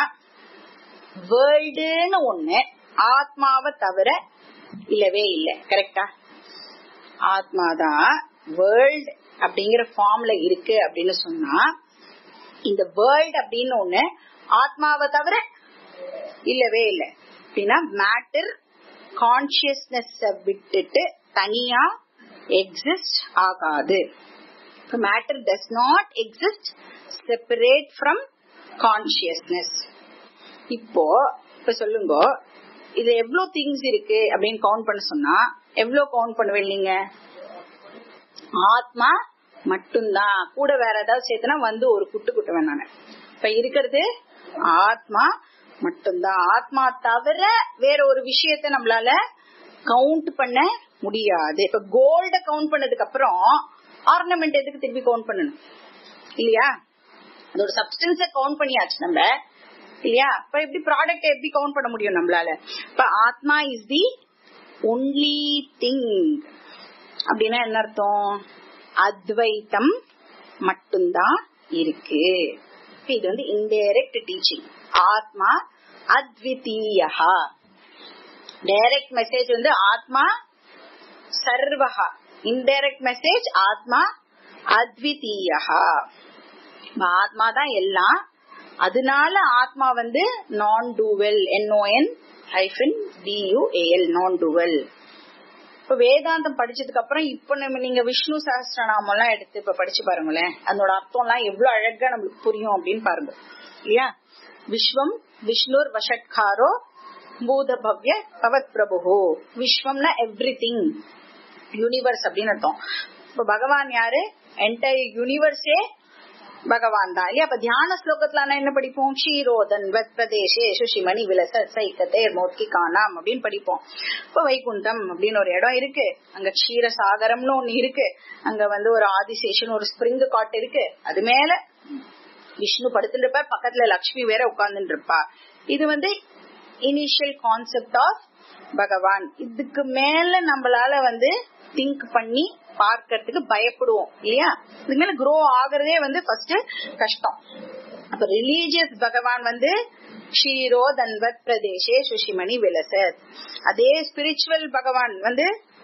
வேர்ல்டுன்னு ஒண்ணு ஆத்மாவை தவிர இல்லவே இல்லை கரெக்டா ஆத்மாதான் வேர்ல்ட் அப்படிங்கிற ஃபார்ம்ல இருக்கு அப்படின்னு சொன்னா இந்த வேர்ல்ட் அப்படின்னு ஒண்ணு ஆத்மாவை தவிர இல்லவே இல்லை அப்படின்னா மேட்டர் கான்சியஸ்னஸ் விட்டுட்டு தனியா எக்ஸிஸ்ட் ஆகாது matter does not exist separate from consciousness இப்போ இப்ப சொல்லுங்க இது எவ்வளவு திங்ஸ் இருக்கு அப்படின்னு கவுண்ட் பண்ண சொன்னா எவ்வளவு கவுண்ட் பண்ணுவேன் நீங்க ஆத்மா மட்டும்தான் கூட வேற ஏதாவது சேர்த்தனா வந்து ஒரு குட்டு குட்டுவேன் நானு இப்ப இருக்கிறது ஆத்மா மட்டும்தான் ஆத்மா தவிர வேற ஒரு விஷயத்த நம்மளால கவுண்ட் பண்ண முடியாது இப்ப கோல்ட கவுண்ட் பண்ணதுக்கு அப்புறம் ஆர்னமெண்ட் எதுக்கு திருப்பி கவுண்ட் பண்ணணும் இல்லையா அதோட சப்ஸ்டன்ஸ கவுண்ட் பண்ணியாச்சு நம்ம இல்லையா இப்ப எப்படி ப்ராடக்ட் எப்படி கவுண்ட் பண்ண முடியும் நம்மளால இப்ப ஆத்மா இஸ் தி ஒன்லி திங் அப்படின்னா என்ன அர்த்தம் அத்வைத்தம் மட்டும்தான் இருக்கு இது வந்து இன்டைரக்ட் டீச்சிங் ஆத்மா அத்விதீயா டைரக்ட் மெசேஜ் வந்து ஆத்மா சர்வகா இன்டைரக்ட் மெசேஜ் ஆத்மா அத்விதீயா ஆத்மா தான் எல்லாம் அதனால ஆத்மா வந்து நான் டூவெல் என்ஓஎன் ஹைஃபன் டியூஏஎல் நான் டூவெல் இப்ப வேதாந்தம் படிச்சதுக்கு அப்புறம் இப்ப நம்ம நீங்க விஷ்ணு சஹஸ்ரநாமம் எல்லாம் எடுத்து இப்ப படிச்சு பாருங்களேன் அதோட அர்த்தம் எல்லாம் எவ்வளவு அழகா நம்மளுக்கு புரியும் அப்படின்னு பாருங்க இல்லையா விஸ்வம் விஷ்ணுர் வஷட்காரோ பூத பவ்ய பவத் பிரபு விஸ்வம்னா எவ்ரி திங் யூனிவர்ஸ் அப்படின்னு அர்த்தம் இப்ப பகவான் யாரு என்டையர் யூனிவர்ஸே பகவான் தான் இல்லையா அப்ப தியான ஸ்லோகத்துல என்ன படிப்போம் ஷீரோதன் வத் பிரதேசே சுஷிமணி விலச சைக்கத்தே மோத்கி காணாம் அப்படின்னு படிப்போம் இப்ப வைகுண்டம் அப்படின்னு ஒரு இடம் இருக்கு அங்க க்ஷீர சாகரம்னு ஒண்ணு இருக்கு அங்க வந்து ஒரு ஆதிசேஷன் ஒரு ஸ்பிரிங் காட் இருக்கு அது மேல விஷ்ணு படுத்துட்டு இருப்பா பக்கத்துல லக்ஷ்மி வேற உட்கார்ந்துட்டு இருப்பா இது வந்து இனிஷியல் கான்செப்ட் ஆஃப் பகவான் இதுக்கு மேல நம்மளால வந்து திங்க் பண்ணி பார்க்கறதுக்கு பயப்படுவோம் இல்லையா இதுக்கு மேல க்ரோ ஆகுறதே வந்து ஃபர்ஸ்ட் கஷ்டம் அப்ப ரிலீஜியஸ் பகவான் வந்து ஷீரோ தன்வத் பிரதேசே சுஷிமணி விலசத் அதே ஸ்பிரிச்சுவல் பகவான் வந்து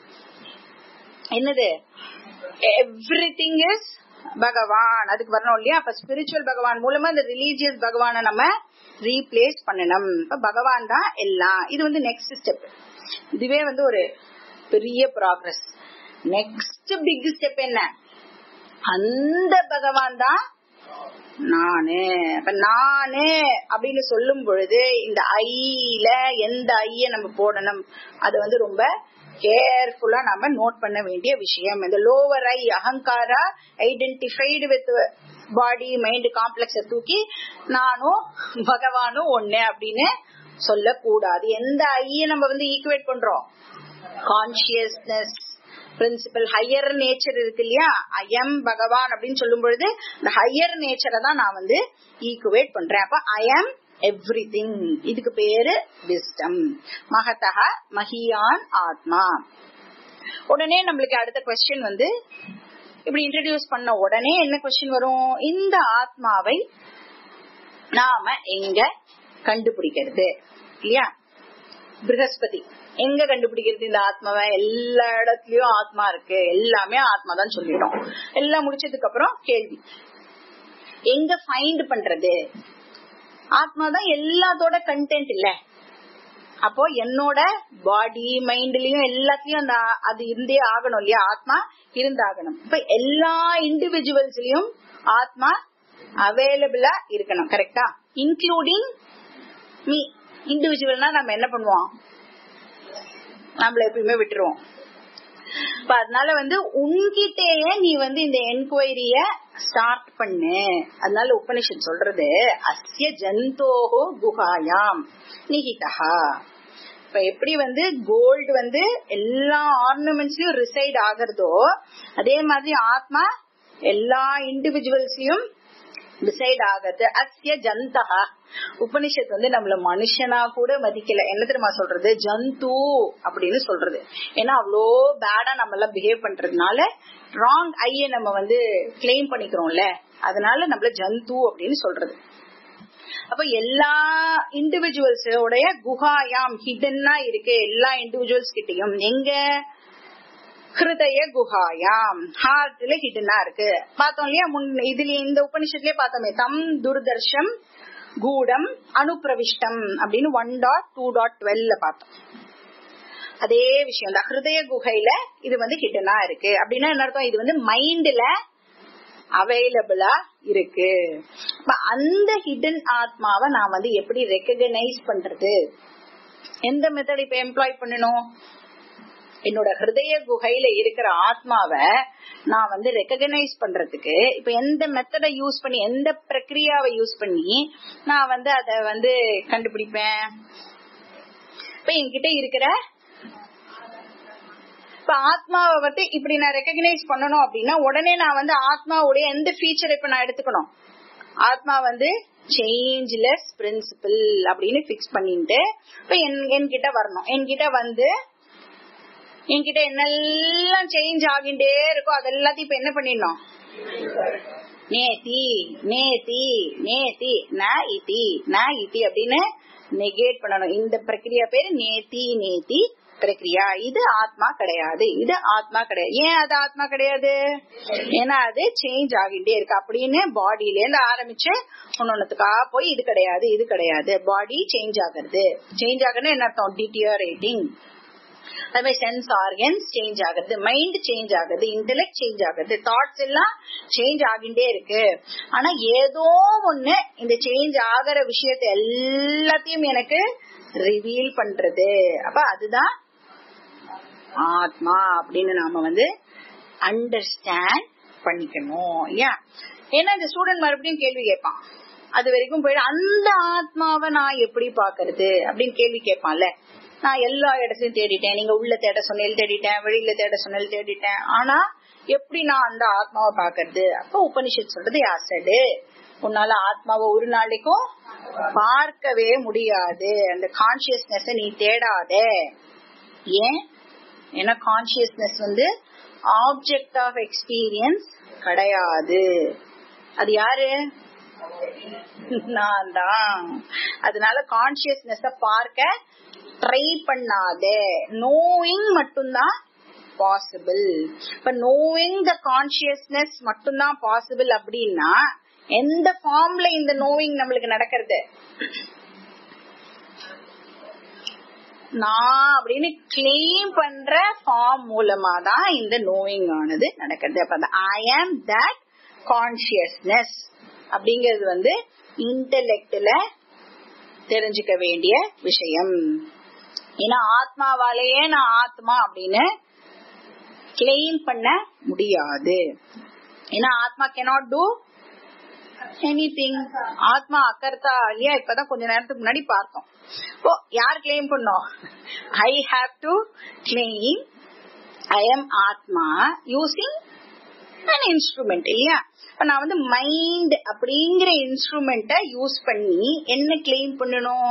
என்னது எவ்ரி திங் இஸ் பகவான் அதுக்கு வரணும் இல்லையா அப்ப ஸ்பிரிச்சுவல் பகவான் மூலமா இந்த ரிலீஜியஸ் பகவானை நம்ம ரீப்ளேஸ் பண்ணணும் இப்ப பகவான் தான் எல்லாம் இது வந்து நெக்ஸ்ட் ஸ்டெப் இதுவே வந்து ஒரு பெரிய ப்ராக்ரஸ் நெக்ஸ்ட் பிக் ஸ்டெப் என்ன அந்த பகவான் தான் நானு இப்ப நானு அப்படின்னு சொல்லும் பொழுது இந்த ஐல எந்த ஐய நம்ம போடணும் அது வந்து ரொம்ப கேர்ஃபுல்லா நம்ம நோட் பண்ண வேண்டிய விஷயம் இந்த லோவர் ஐ அகங்காரா ஐடென்டிஃபைடு வித் பாடி மைண்ட் காம்ப்ளெக்ஸ தூக்கி நானும் பகவானும் ஒண்ணு அப்படின்னு சொல்லக்கூடாது எந்த ஐய நம்ம வந்து ஈக்குவேட் பண்றோம் கான்சியஸ்னஸ் பிரின்சிபல் ஹையர் நேச்சர் இருக்கு இல்லையா ஐஎம் பகவான் அப்படின்னு சொல்லும் பொழுது இந்த ஹையர் நேச்சரை தான் நான் வந்து ஈக்குவேட் பண்றேன் அப்ப ஐஎம் எவ்ரி திங் இதுக்கு பேரு விஸ்டம் மகதக மகியான் ஆத்மா உடனே நம்மளுக்கு அடுத்த கொஸ்டின் வந்து இப்படி இன்ட்ரடியூஸ் பண்ண உடனே என்ன கொஸ்டின் வரும் இந்த ஆத்மாவை நாம எங்க கண்டுபிடிக்கிறது இல்லையா பிரகஸ்பதி எங்க கண்டுபிடிக்கிறது இந்த ஆத்மாவை எல்லா இடத்துலயும் ஆத்மா இருக்கு எல்லாமே ஆத்மா தான் சொல்லிட்டோம் எல்லாம் முடிச்சதுக்கு அப்புறம் கேள்வி எங்க ஃபைண்ட் பண்றது ஆத்மா தான் எல்லாத்தோட கண்டென்ட் இல்ல அப்போ என்னோட பாடி மைண்ட்லயும் எல்லாத்துலயும் அந்த அது இருந்தே ஆகணும் இல்லையா ஆத்மா இருந்தாகணும் இப்ப எல்லா இண்டிவிஜுவல்ஸ்லயும் ஆத்மா அவைலபிளா இருக்கணும் கரெக்டா இன்க்ளூடிங் மீ இண்டிவிஜுவல்னா நம்ம என்ன பண்ணுவோம் நம்மள எப்பயுமே விட்டுருவோம் இப்ப அதனால வந்து உன்கிட்டயே நீ வந்து இந்த என்கொயரிய ஸ்டார்ட் பண்ணு அதனால உபனிஷத் சொல்றது அஸ்ய ஜந்தோஹோ குஹாயாம் நிகிதா இப்ப எப்படி வந்து கோல்டு வந்து எல்லா ஆர்னமெண்ட்ஸ்லயும் ரிசைட் ஆகுறதோ அதே மாதிரி ஆத்மா எல்லா இண்டிவிஜுவல்ஸ்லயும் டிசைட் ஆகுது அஸ்ய ஜந்தகா உபனிஷத் வந்து நம்மள மனுஷனா கூட மதிக்கல என்ன தெரியுமா சொல்றது ஜந்து அப்படின்னு சொல்றது ஏன்னா அவ்வளோ பேடா நம்ம எல்லாம் பிஹேவ் பண்றதுனால ராங் ஐய நம்ம வந்து கிளைம் பண்ணிக்கிறோம்ல அதனால நம்மள ஜந்து அப்படின்னு சொல்றது அப்ப எல்லா இண்டிவிஜுவல்ஸோடைய குஹாயாம் ஹிடன்னா இருக்கு எல்லா இண்டிவிஜுவல்ஸ் கிட்டயும் எங்க ஹிருதய குஹாயாம் ஹார்ட்ல ஹிடனா இருக்கு பார்த்தோம் இல்லையா முன் இதுல இந்த உபனிஷத்துலயே பார்த்தோமே தம் துர்தர்ஷம் கூடம் அனுப்பிரவிஷ்டம் அப்படின்னு ஒன் டாட் டூ டாட் டுவெல்ல பார்த்தோம் அதே விஷயம் தான் ஹிருதய குகையில இது வந்து ஹிடனா இருக்கு அப்படின்னா என்ன அர்த்தம் இது வந்து மைண்ட்ல அவைலபிளா இருக்கு அந்த ஹிடன் ஆத்மாவை நான் வந்து எப்படி ரெக்கக்னைஸ் பண்றது எந்த மெத்தட் இப்ப எம்ப்ளாய் பண்ணணும் என்னோட ஹிருதய குகையில இருக்கிற ஆத்மாவை நான் வந்து ரெக்கக்னைஸ் பண்றதுக்கு இப்ப எந்த மெத்தடை யூஸ் பண்ணி எந்த பிரக்ரியாவை யூஸ் பண்ணி நான் வந்து அத வந்து கண்டுபிடிப்பேன் இப்ப என்கிட்ட இருக்கிற இப்ப ஆத்மாவை வந்து இப்படி நான் ரெக்கக்னைஸ் பண்ணணும் அப்படின்னா உடனே நான் வந்து ஆத்மாவுடைய எந்த ஃபீச்சர் இப்ப நான் எடுத்துக்கணும் ஆத்மா வந்து சேஞ்ச்லெஸ் பிரின்சிபிள் அப்படின்னு பிக்ஸ் பண்ணிட்டு இப்ப என்கிட்ட வரணும் என்கிட்ட வந்து என்கிட்ட என்னெல்லாம் சேஞ்ச் ஆகிண்டே இருக்கோ அதெல்லாத்தையும் இப்ப என்ன பண்ணிடணும் நேத்தி நேத்தி நேத்தி ந இத்தி ந இத்தி அப்படின்னு நெகேட் பண்ணணும் இந்த பிரக்ரியா பேரு நேத்தி நேத்தி பிரக்ரியா இது ஆத்மா கிடையாது இது ஆத்மா கிடையாது ஏன் அது ஆத்மா கிடையாது ஏன்னா அது சேஞ்ச் ஆகிட்டே இருக்கு அப்படின்னு பாடியில இருந்து ஆரம்பிச்சு ஒன்னொன்னுக்கா போய் இது கிடையாது இது கிடையாது பாடி சேஞ்ச் ஆகுறது சேஞ்ச் ஆகுறது என்ன அர்த்தம் டிட்டியரேட்டிங் அதுவே சென்ஸ் ஆர்கன்ஸ் சேஞ்ச் ஆகுது மைண்ட் சேஞ்ச் ஆகுது இன்டெலெக்ட் சேஞ்ச் ஆகுது தாட்ஸ் எல்லாம் சேஞ்ச் ஆகிட்டே இருக்கு ஆனா ஏதோ ஒண்ணு இந்த சேஞ்ச் ஆகிற விஷயத்த எல்லாத்தையும் எனக்கு ரிவீல் பண்றது அப்ப அதுதான் ஆத்மா அப்படின்னு நாம வந்து அண்டர்ஸ்டாண்ட் பண்ணிக்கணும் ஏன் ஏன்னா இந்த ஸ்டூடெண்ட் மறுபடியும் கேள்வி கேட்பான் அது வரைக்கும் போயிடு அந்த ஆத்மாவை நான் எப்படி பாக்குறது அப்படின்னு கேள்வி கேட்பான்ல நான் எல்லா இடத்துலயும் தேடிட்டேன் நீங்க உள்ள தேட சொன்னேன் தேடிட்டேன் வெளியில தேட சொன்னேன் தேடிட்டேன் ஆனா எப்படி நான் அந்த ஆத்மாவை பாக்குறது அப்ப உபனிஷத் சொல்றது யாசடு உன்னால ஆத்மாவை ஒரு நாளைக்கும் பார்க்கவே முடியாது அந்த கான்சியஸ்னஸ் நீ தேடாத ஏன் ஏன்னா கான்சியஸ்னஸ் வந்து ஆப்ஜெக்ட் ஆஃப் எக்ஸ்பீரியன்ஸ் கிடையாது அது யாரு நான் தான் அதனால கான்சியஸ்னஸ் பார்க்க ட்ரை பண்ணாத நோயிங் மட்டும்தான் பாசிபிள் இப்ப நோயிங் த கான்சியஸ்னஸ் மட்டும்தான் பாசிபிள் அப்படின்னா எந்த ஃபார்ம்ல இந்த நோவிங் நம்மளுக்கு நடக்கிறது நான் அப்படின்னு கிளைம் பண்ற ஃபார்ம் மூலமா தான் இந்த நோயிங் ஆனது நடக்கிறது அப்ப ஐ ஆம் தட் கான்சியஸ்னஸ் அப்படிங்கிறது வந்து இன்டெலெக்ட்ல தெரிஞ்சுக்க வேண்டிய விஷயம் ஏன்னா ஆத்மாவாலேயே நான் ஆத்மா அப்படின்னு கிளைம் பண்ண முடியாது ஏன்னா ஆத்மா கெனாட் டூ எனி திங் ஆத்மா அக்கர்த்தா இல்லையா இப்பதான் கொஞ்ச நேரத்துக்கு முன்னாடி பார்த்தோம் ஓ யார் கிளைம் பண்ணோம் I have to claim I am ஆத்மா யூசிங் அன் இன்ஸ்ட்ருமெண்ட் இல்லையா இப்ப நான் வந்து மைண்ட் அப்படிங்கிற இன்ஸ்ட்ருமெண்ட்ட யூஸ் பண்ணி என்ன கிளைம் பண்ணணும்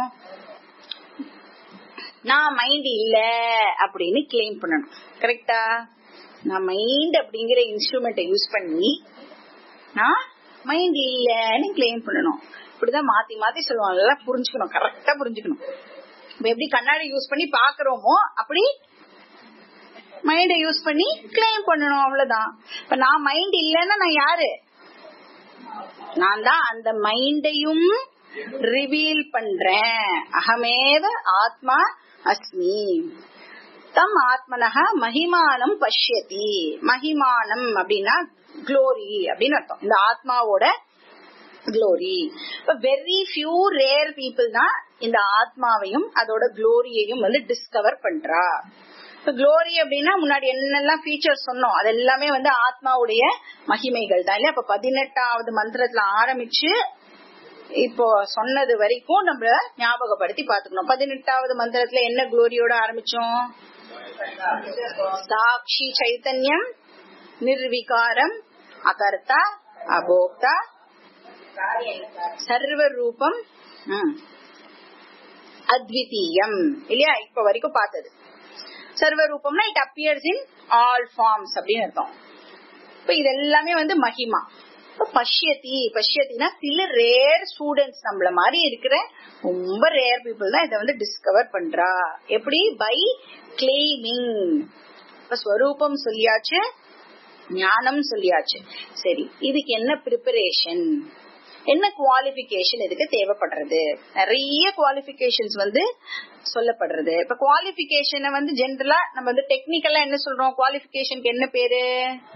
நான் மைண்ட் இல்ல அப்படின்னு கிளைம் பண்ணணும் கரெக்டா நான் மைண்ட் அப்படிங்கிற இன்ஸ்ட்ருமெண்ட்டை யூஸ் பண்ணி நான் மைண்ட் இல்லன்னு கிளைம் பண்ணணும் இப்படிதான் மாத்தி மாத்தி சொல்லுவாங்க நல்லா புரிஞ்சுக்கணும் கரெக்டா புரிஞ்சுக்கணும் இப்ப எப்படி கண்ணாடி யூஸ் பண்ணி பாக்குறோமோ அப்படி மைண்ட யூஸ் பண்ணி கிளைம் பண்ணணும் அவ்வளவுதான் இப்ப நான் மைண்ட் இல்லைன்னா நான் யாரு நான் தான் அந்த மைண்டையும் ரிவீல் பண்றேன் அகமேவ ஆத்மா அஸ்மி தம் ஆத்மனக மகிமானம் பஷ்யதி மகிமானம் அப்படின்னா க்ளோரி அப்படின்னு அர்த்தம் இந்த ஆத்மாவோட க்ளோரி இப்ப வெரி ஃபியூ ரேர் பீப்புள் தான் இந்த ஆத்மாவையும் அதோட க்ளோரியையும் வந்து டிஸ்கவர் பண்றா இப்ப க்ளோரி அப்படின்னா முன்னாடி என்னெல்லாம் ஃபீச்சர்ஸ் சொன்னோம் அது எல்லாமே வந்து ஆத்மாவுடைய மகிமைகள் தான் இல்லையா அப்ப பதினெட்டாவது மந்திரத்துல ஆரம்பிச்சு இப்போ சொன்னது வரைக்கும் நம்ம ஞாபகப்படுத்தி பாத்துக்கணும் பதினெட்டாவது மந்திரத்துல என்ன க்ளோரியோட ஆரம்பிச்சோம் சாட்சி சைத்தன்யம் நிர்விகாரம் அகர்த்தா அபோக்தா சர்வ ரூபம் ம், அத்விதீயம் இல்லையா இப்ப வரைக்கும் பார்த்தது சர்வ ரூபம்னா it appears in all forms அப்படின்னு அர்த்தம் இப்ப இது எல்லாமே வந்து மகிமா இப்ப பஷ்யதி பஷ்யத்தினா சில ரேர் ஸ்டூடெண்ட்ஸ் நம்மள மாதிரி இருக்கிற ரொம்ப ரேர் பீப்புள் தான் இதை வந்து டிஸ்கவர் பண்றா எப்படி பை கிளைமிங் இப்ப ஸ்வரூபம் சொல்லியாச்சு ஞானம் சொல்லியாச்சு சரி இதுக்கு என்ன ப்ரிப்பரேஷன் என்ன குவாலிபிகேஷன் இதுக்கு தேவைப்படுறது நிறைய குவாலிபிகேஷன்ஸ் வந்து சொல்லப்படுறது இப்ப குவாலிபிகேஷனை வந்து ஜென்ரலா நம்ம வந்து டெக்னிக்கலா என்ன சொல்றோம் குவாலிபிகேஷனுக்கு என்ன பேரு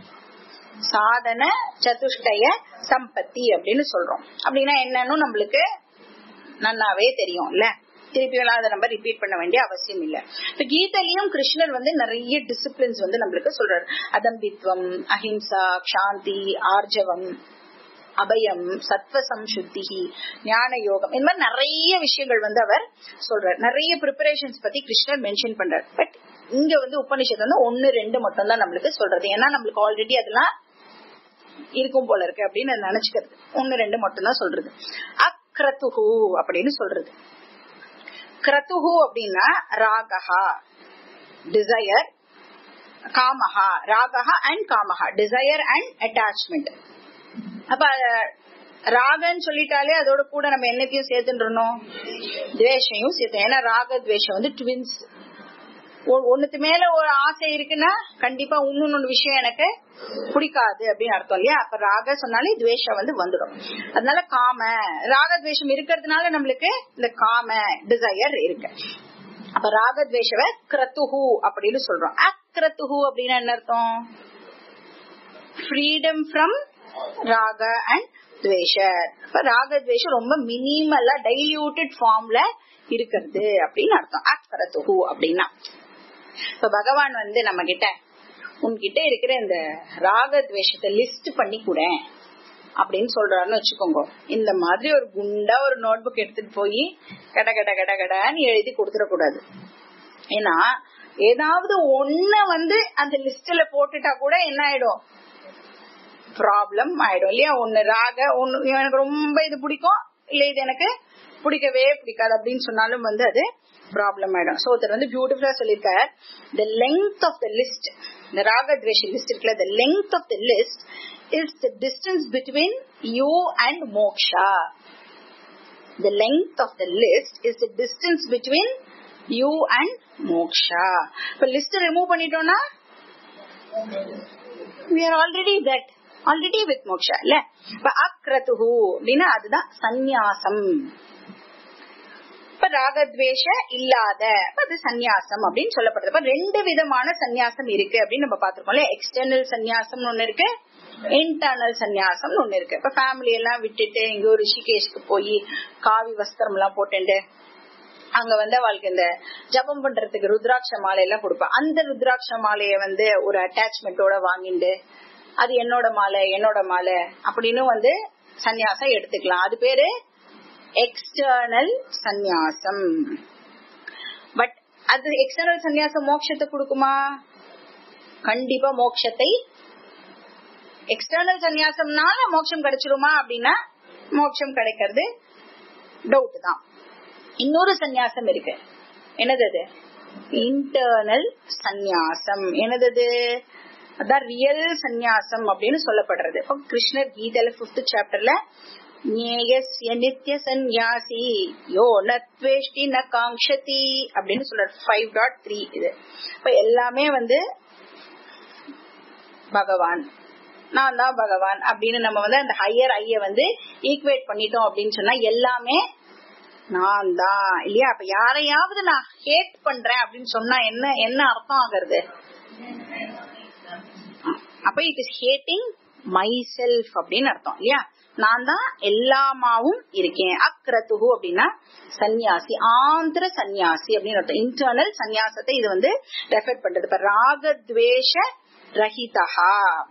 சாதன சதுஷ்டய சம்பத்தி அப்படின்னு சொல்றோம் அப்படின்னா என்னன்னு நம்மளுக்கு நன்னாவே தெரியும் இல்ல திருப்பி எல்லாம் அதை நம்ம ரிப்பீட் பண்ண வேண்டிய அவசியம் இல்ல இப்ப கீதையிலயும் கிருஷ்ணர் வந்து நிறைய டிசிப்ளின்ஸ் வந்து நம்மளுக்கு சொல்றாரு அதம்பித்வம் அஹிம்சா சாந்தி ஆர்ஜவம் அபயம் சத்வ சம்சுத்தி ஞான யோகம் இந்த மாதிரி நிறைய விஷயங்கள் வந்து அவர் சொல்றார் நிறைய ப்ரிப்பரேஷன்ஸ் பத்தி கிருஷ்ணர் மென்ஷன் பண்றார் பட் இங்க வந்து உபனிஷத்து வந்து ஒன்னு ரெண்டு மட்டும் தான் நம்மளுக்கு சொல்றது ஏன்னா நம்மளுக்கு ஆல்ரெடி அதெல்லாம் இருக்கும் போல இருக்கு அப்படின்னு நினைச்சுக்கிறது ஒன்னு ரெண்டு மட்டும் தான் சொல்றது அக்ரதுஹு அப்படின்னு சொல்றது கிரதுஹு அப்படின்னா ராகஹா டிசையர் காமஹா ராகஹா அண்ட் காமஹா டிசையர் அண்ட் அட்டாச்மெண்ட் அப்ப ராகன்னு சொல்லிட்டாலே அதோட கூட நம்ம என்னத்தையும் சேர்த்துன்றோம் துவேஷையும் சேர்த்தோம் ஏன்னா ராக துவேஷம் வந்து ட்வின்ஸ் ஒண்ணுக்கு மேல ஒரு ஆசை இருக்குன்னா கண்டிப்பா இன்னொன்னு விஷயம் எனக்கு பிடிக்காது அப்படின்னு அர்த்தம் இல்லையா அப்ப ராக சொன்னாலே துவேஷம் வந்து வந்துடும் அதனால காம ராக துவேஷம் இருக்கிறதுனால நம்மளுக்கு இந்த காம டிசையர் இருக்கு அப்ப ராக துவேஷவ கிரத்துஹு அப்படின்னு சொல்றோம் அக்ரத்துஹு அப்படின்னு என்ன அர்த்தம் ஃப்ரீடம் ஃப்ரம் ராக அண்ட் துவேஷ இப்ப ராக துவேஷம் ரொம்ப மினிமலா டைல்யூட்டட் ஃபார்ம்ல இருக்கிறது அப்படின்னு அர்த்தம் அக்ரத்துஹு அப்படின்னா இப்ப பகவான் வந்து நம்ம கிட்ட உன்கிட்ட இருக்கிற இந்த ராக துவேஷத்தை லிஸ்ட் பண்ணி கூட அப்படின்னு சொல்றாருன்னு வச்சுக்கோங்க இந்த மாதிரி ஒரு குண்டா ஒரு நோட் புக் எடுத்துட்டு போய் கட கட கட கடன்னு எழுதி கொடுத்துடக்கூடாது ஏன்னா ஏதாவது ஒண்ண வந்து அந்த லிஸ்ட்ல போட்டுட்டா கூட என்ன ஆயிடும் ப்ராப்ளம் ஆயிடும் இல்லையா ஒண்ணு ராக ஒண்ணு எனக்கு ரொம்ப இது பிடிக்கும் இல்ல இது எனக்கு பிடிக்கவே பிடிக்காது அப்படின்னு சொன்னாலும் வந்து அது ப்ராப்ளம் ஆயிடும் சோ ஒருத்தர் வந்து பியூட்டிஃபுல்லா சொல்லியிருக்கார் the length of the list இந்த ராக துவேஷ லிஸ்ட் இருக்குல்ல the length of the list is the distance between you and moksha the length of the list is the distance between you and moksha இப்ப லிஸ்ட் ரிமூவ் பண்ணிட்டோம்னா we are already that already with moksha இல்ல இப்ப அக்ரதுஹு அப்படின்னா அதுதான் சந்நியாசம் இப்ப ராகத்வேஷ இல்லாத அப்ப அது சந்நியாசம் அப்படின்னு சொல்லப்படுது இப்ப ரெண்டு விதமான சந்நியாசம் இருக்கு அப்படின்னு நம்ம பாத்துருக்கோம்ல எக்ஸ்டர்னல் சந்நியாசம் ஒண்ணு இருக்கு இன்டர்னல் சந்நியாசம் ஒண்ணு இருக்கு இப்ப ஃபேமிலி எல்லாம் விட்டுட்டு இங்க ஒரு ரிஷிகேஷ்க்கு போய் காவி வஸ்திரம் எல்லாம் போட்டுண்டு அங்க வந்து அவளுக்கு இந்த ஜபம் பண்றதுக்கு ருத்ராட்ச மாலை எல்லாம் கொடுப்பா அந்த ருத்ராட்ச மாலைய வந்து ஒரு அட்டாச்மெண்டோட வாங்கிண்டு அது என்னோட மாலை என்னோட மாலை அப்படின்னு வந்து சந்நியாசம் எடுத்துக்கலாம் அது பேரு எக்ஸ்டர்னல் சந்நியாசம் பட் அது எக்ஸ்டர்னல் சந்நியாசம் மோட்சத்தை கொடுக்குமா கண்டிப்பா மோட்சத்தை எக்ஸ்டர்னல் சந்நியாசம்னால மோட்சம் கிடைச்சிருமா அப்படின்னா மோட்சம் கிடைக்கிறது டவுட் தான் இன்னொரு சந்நியாசம் இருக்கு என்னது அது இன்டர்னல் சந்நியாசம் என்னது அதான் ரியல் சந்நியாசம் அப்படின்னு சொல்லப்படுறது இப்போ கிருஷ்ணர் கீதையில பிப்த் சாப்டர்ல ஞேயஸ்ய நித்திய சந்நியாசி யோ நத்வேஷ்டி ந காங்ஷதி அப்படின்னு சொல்றாரு ஃபைவ் டாட் த்ரீ இது இப்ப எல்லாமே வந்து பகவான் நான் தான் பகவான் அப்படின்னு நம்ம வந்து அந்த ஹையர் ஐய வந்து ஈக்குவேட் பண்ணிட்டோம் அப்படின்னு சொன்னா எல்லாமே நான் தான் இல்லையா அப்ப யாரையாவது நான் ஹேட் பண்றேன் அப்படின்னு சொன்னா என்ன என்ன அர்த்தம் ஆகுறது அப்ப it is hating my self அப்படின்னு அர்த்தம் இல்லையா நான் தான் எல்லாமாவும் இருக்கேன் அக்ரதுகு அப்படின்னா சந்நியாசி ஆந்திர சந்நியாசி அப்படின்னு அர்த்தம் இன்டர்னல் சந்நியாசத்தை இது வந்து ரெஃபர் பண்றது இப்ப ராகத்வேஷ ரஹிதா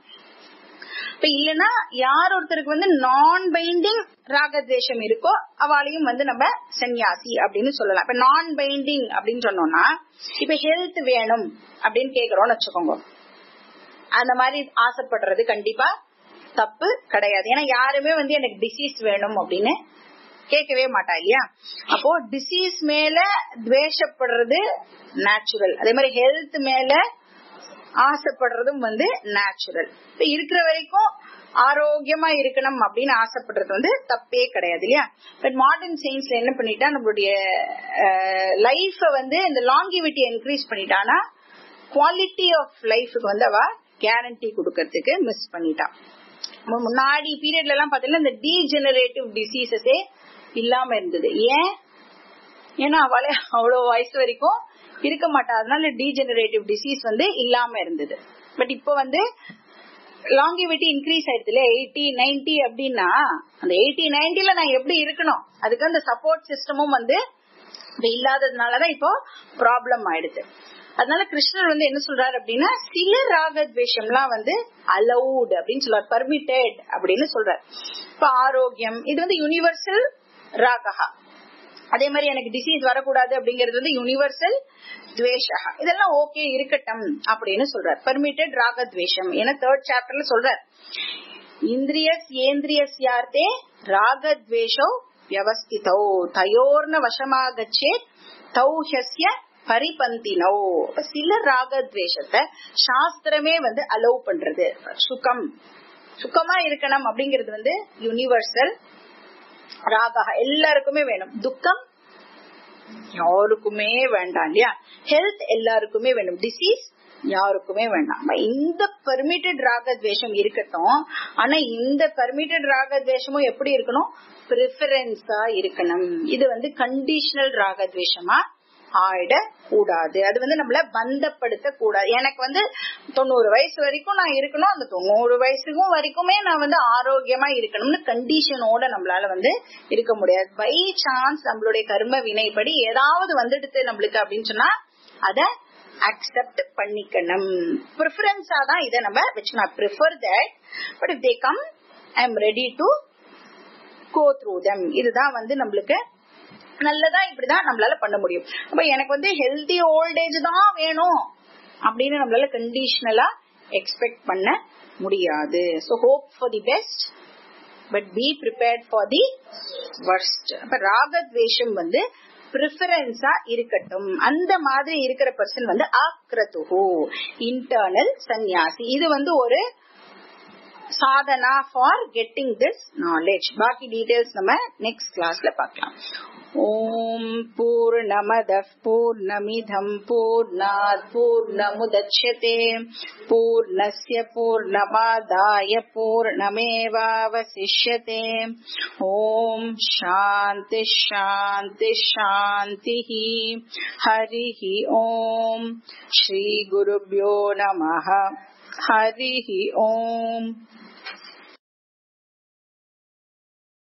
இப்ப இல்லனா யார் ஒருத்தருக்கு வந்து நான் பைண்டிங் ராகத்வேஷம் இருக்கோ அவளையும் வந்து நம்ம சன்னியாசி அப்படின்னு சொல்லலாம் இப்ப நான் பைண்டிங் அப்படின்னு சொன்னோம்னா இப்ப ஹெல்த் வேணும் அப்படின்னு கேக்குறோம்னு வச்சுக்கோங்க அந்த மாதிரி ஆசைப்படுறது கண்டிப்பா தப்பு கிடையாது ஏன்னா யாருமே வந்து எனக்கு டிசீஸ் வேணும் அப்படின்னு கேட்கவே மாட்டா இல்லையா அப்போ டிசீஸ் மேல துவேஷப்படுறது நேச்சுரல் அதே மாதிரி ஹெல்த் மேல ஆசைப்படுறதும் வந்து நேச்சுரல் இப்ப இருக்கிற வரைக்கும் ஆரோக்கியமா இருக்கணும் அப்படின்னு ஆசைப்படுறது வந்து தப்பே கிடையாது இல்லையா பட் மாடர்ன் சயின்ஸ்ல என்ன பண்ணிட்டா நம்மளுடைய லைஃப வந்து இந்த லாங்கிவிட்டி இன்க்ரீஸ் பண்ணிட்டானா குவாலிட்டி ஆஃப் லைஃபுக்கு வந்து அவ கேரண்டி கொடுக்கறதுக்கு மிஸ் பண்ணிட்டான் முன்னாடி பீரியட்ல எல்லாம் பாத்தீங்கன்னா இந்த டீஜெனரேட்டிவ் டிசீசஸே இல்லாம இருந்தது ஏன் ஏன்னா அவளே அவ்வளவு வயசு வரைக்கும் இருக்க மாட்டா அதனால டீஜெனரேட்டிவ் டிசீஸ் வந்து இல்லாம இருந்தது பட் இப்போ வந்து லாங்கிவிட்டி இன்க்ரீஸ் ஆயிடுது இல்ல எயிட்டி நைன்டி அப்படின்னா அந்த எயிட்டி நைன்டில நான் எப்படி இருக்கணும் அதுக்கு அந்த சப்போர்ட் சிஸ்டமும் வந்து இல்லாததுனாலதான் இப்போ ப்ராப்ளம் ஆயிடுது அதனால கிருஷ்ணர் வந்து என்ன சொல்றாரு அப்படின்னா சில ராகத்வேஷம்லாம் வந்து அலவுட் அப்படின்னு சொல்றாரு பர்மிட்டட் அப்படின்னு சொல்றாரு இப்ப ஆரோக்கியம் இது வந்து யூனிவர்சல் ராகஹா அதே மாதிரி எனக்கு டிசீஸ் வரக்கூடாது அப்படிங்கிறது வந்து யூனிவர்சல் துவேஷா இதெல்லாம் ஓகே இருக்கட்டும் அப்படின்னு சொல்றார் பர்மிட்டட் ராகத்வேஷம் ஏன்னா தேர்ட் சாப்டர்ல சொல்றார் இந்திரியஸ் ஏந்திரியஸ் யார்த்தே ராகத்வேஷோ வியவஸ்திதோ தயோர்ன வசமாகச்சே தௌஹ்யஸ்ய பரிபந்தினோ சில ராகத்வேஷத்தை சாஸ்திரமே வந்து அலோவ் பண்றது சுகம் சுகமா இருக்கணும் அப்படிங்கிறது வந்து யூனிவர்சல் ராகா எல்லாருக்குமே வேணும் துக்கம் யாருக்குமே வேண்டாம் இல்லையா ஹெல்த் எல்லாருக்குமே வேணும் டிசீஸ் யாருக்குமே வேண்டாம் இந்த பர்மிட்டட் ராகத்வேஷம் இருக்கட்டும் ஆனா இந்த பர்மிட்டட் ராகத்வேஷமும் எப்படி இருக்கணும் ப்ரிஃபரன்ஸா இருக்கணும் இது வந்து கண்டிஷனல் ராகத்வேஷமா ஆயிட கூடாது அது வந்து நம்மள பந்தப்படுத்த கூடாது எனக்கு வந்து தொண்ணூறு வயசு வரைக்கும் நான் இருக்கணும் அந்த தொண்ணூறு வயசுக்கும் வரைக்குமே நான் வந்து ஆரோக்கியமா இருக்கணும்னு கண்டிஷனோட நம்மளால வந்து இருக்க முடியாது பை சான்ஸ் நம்மளுடைய கர்ம வினைப்படி ஏதாவது வந்துடுது நம்மளுக்கு அப்படின்னு சொன்னா அத அக்செப்ட் பண்ணிக்கணும் ப்ரிஃபரன்ஸா தான் இதை நம்ம வச்சுக்கலாம் prefer that but if they come I am ready to go through them இதுதான் வந்து நம்மளுக்கு நல்லதா இப்படிதான் நம்மளால பண்ண முடியும் அப்ப எனக்கு வந்து ஹெல்தி ஓல்டேஜ் தான் வேணும் அப்படின்னு நம்மளால கண்டிஷனலா எக்ஸ்பெக்ட் பண்ண முடியாது so hope for the best but be prepared for the worst அப்ப ராகத்வேஷம் வந்து ப்ரிஃபரன்ஸா இருக்கட்டும் அந்த மாதிரி இருக்கிற பர்சன் வந்து ஆக்ரதுஹு இன்டர்னல் சந்நியாசி இது வந்து ஒரு சாதனா ஃபார் கெட்டிங் திஸ் நாலேஜ் பாக்கி டீடைல்ஸ் நம்ம நெக்ஸ்ட் கிளாஸ்ல பார்க்கலாம் ஓம் பூர்ணமத பூர்ணமிதம் பூர்ணாத் பூர்ணமுதட்சதே பூர்ணஸ்ய பூர்ணமாதாய பூர்ணமேவாவசிஷ்யதே ஓம் சாந்தி ஷாந்தி ஷாந்தி ஹரி ஓம் ஸ்ரீ குருभ्यो நமः हरिः ओम्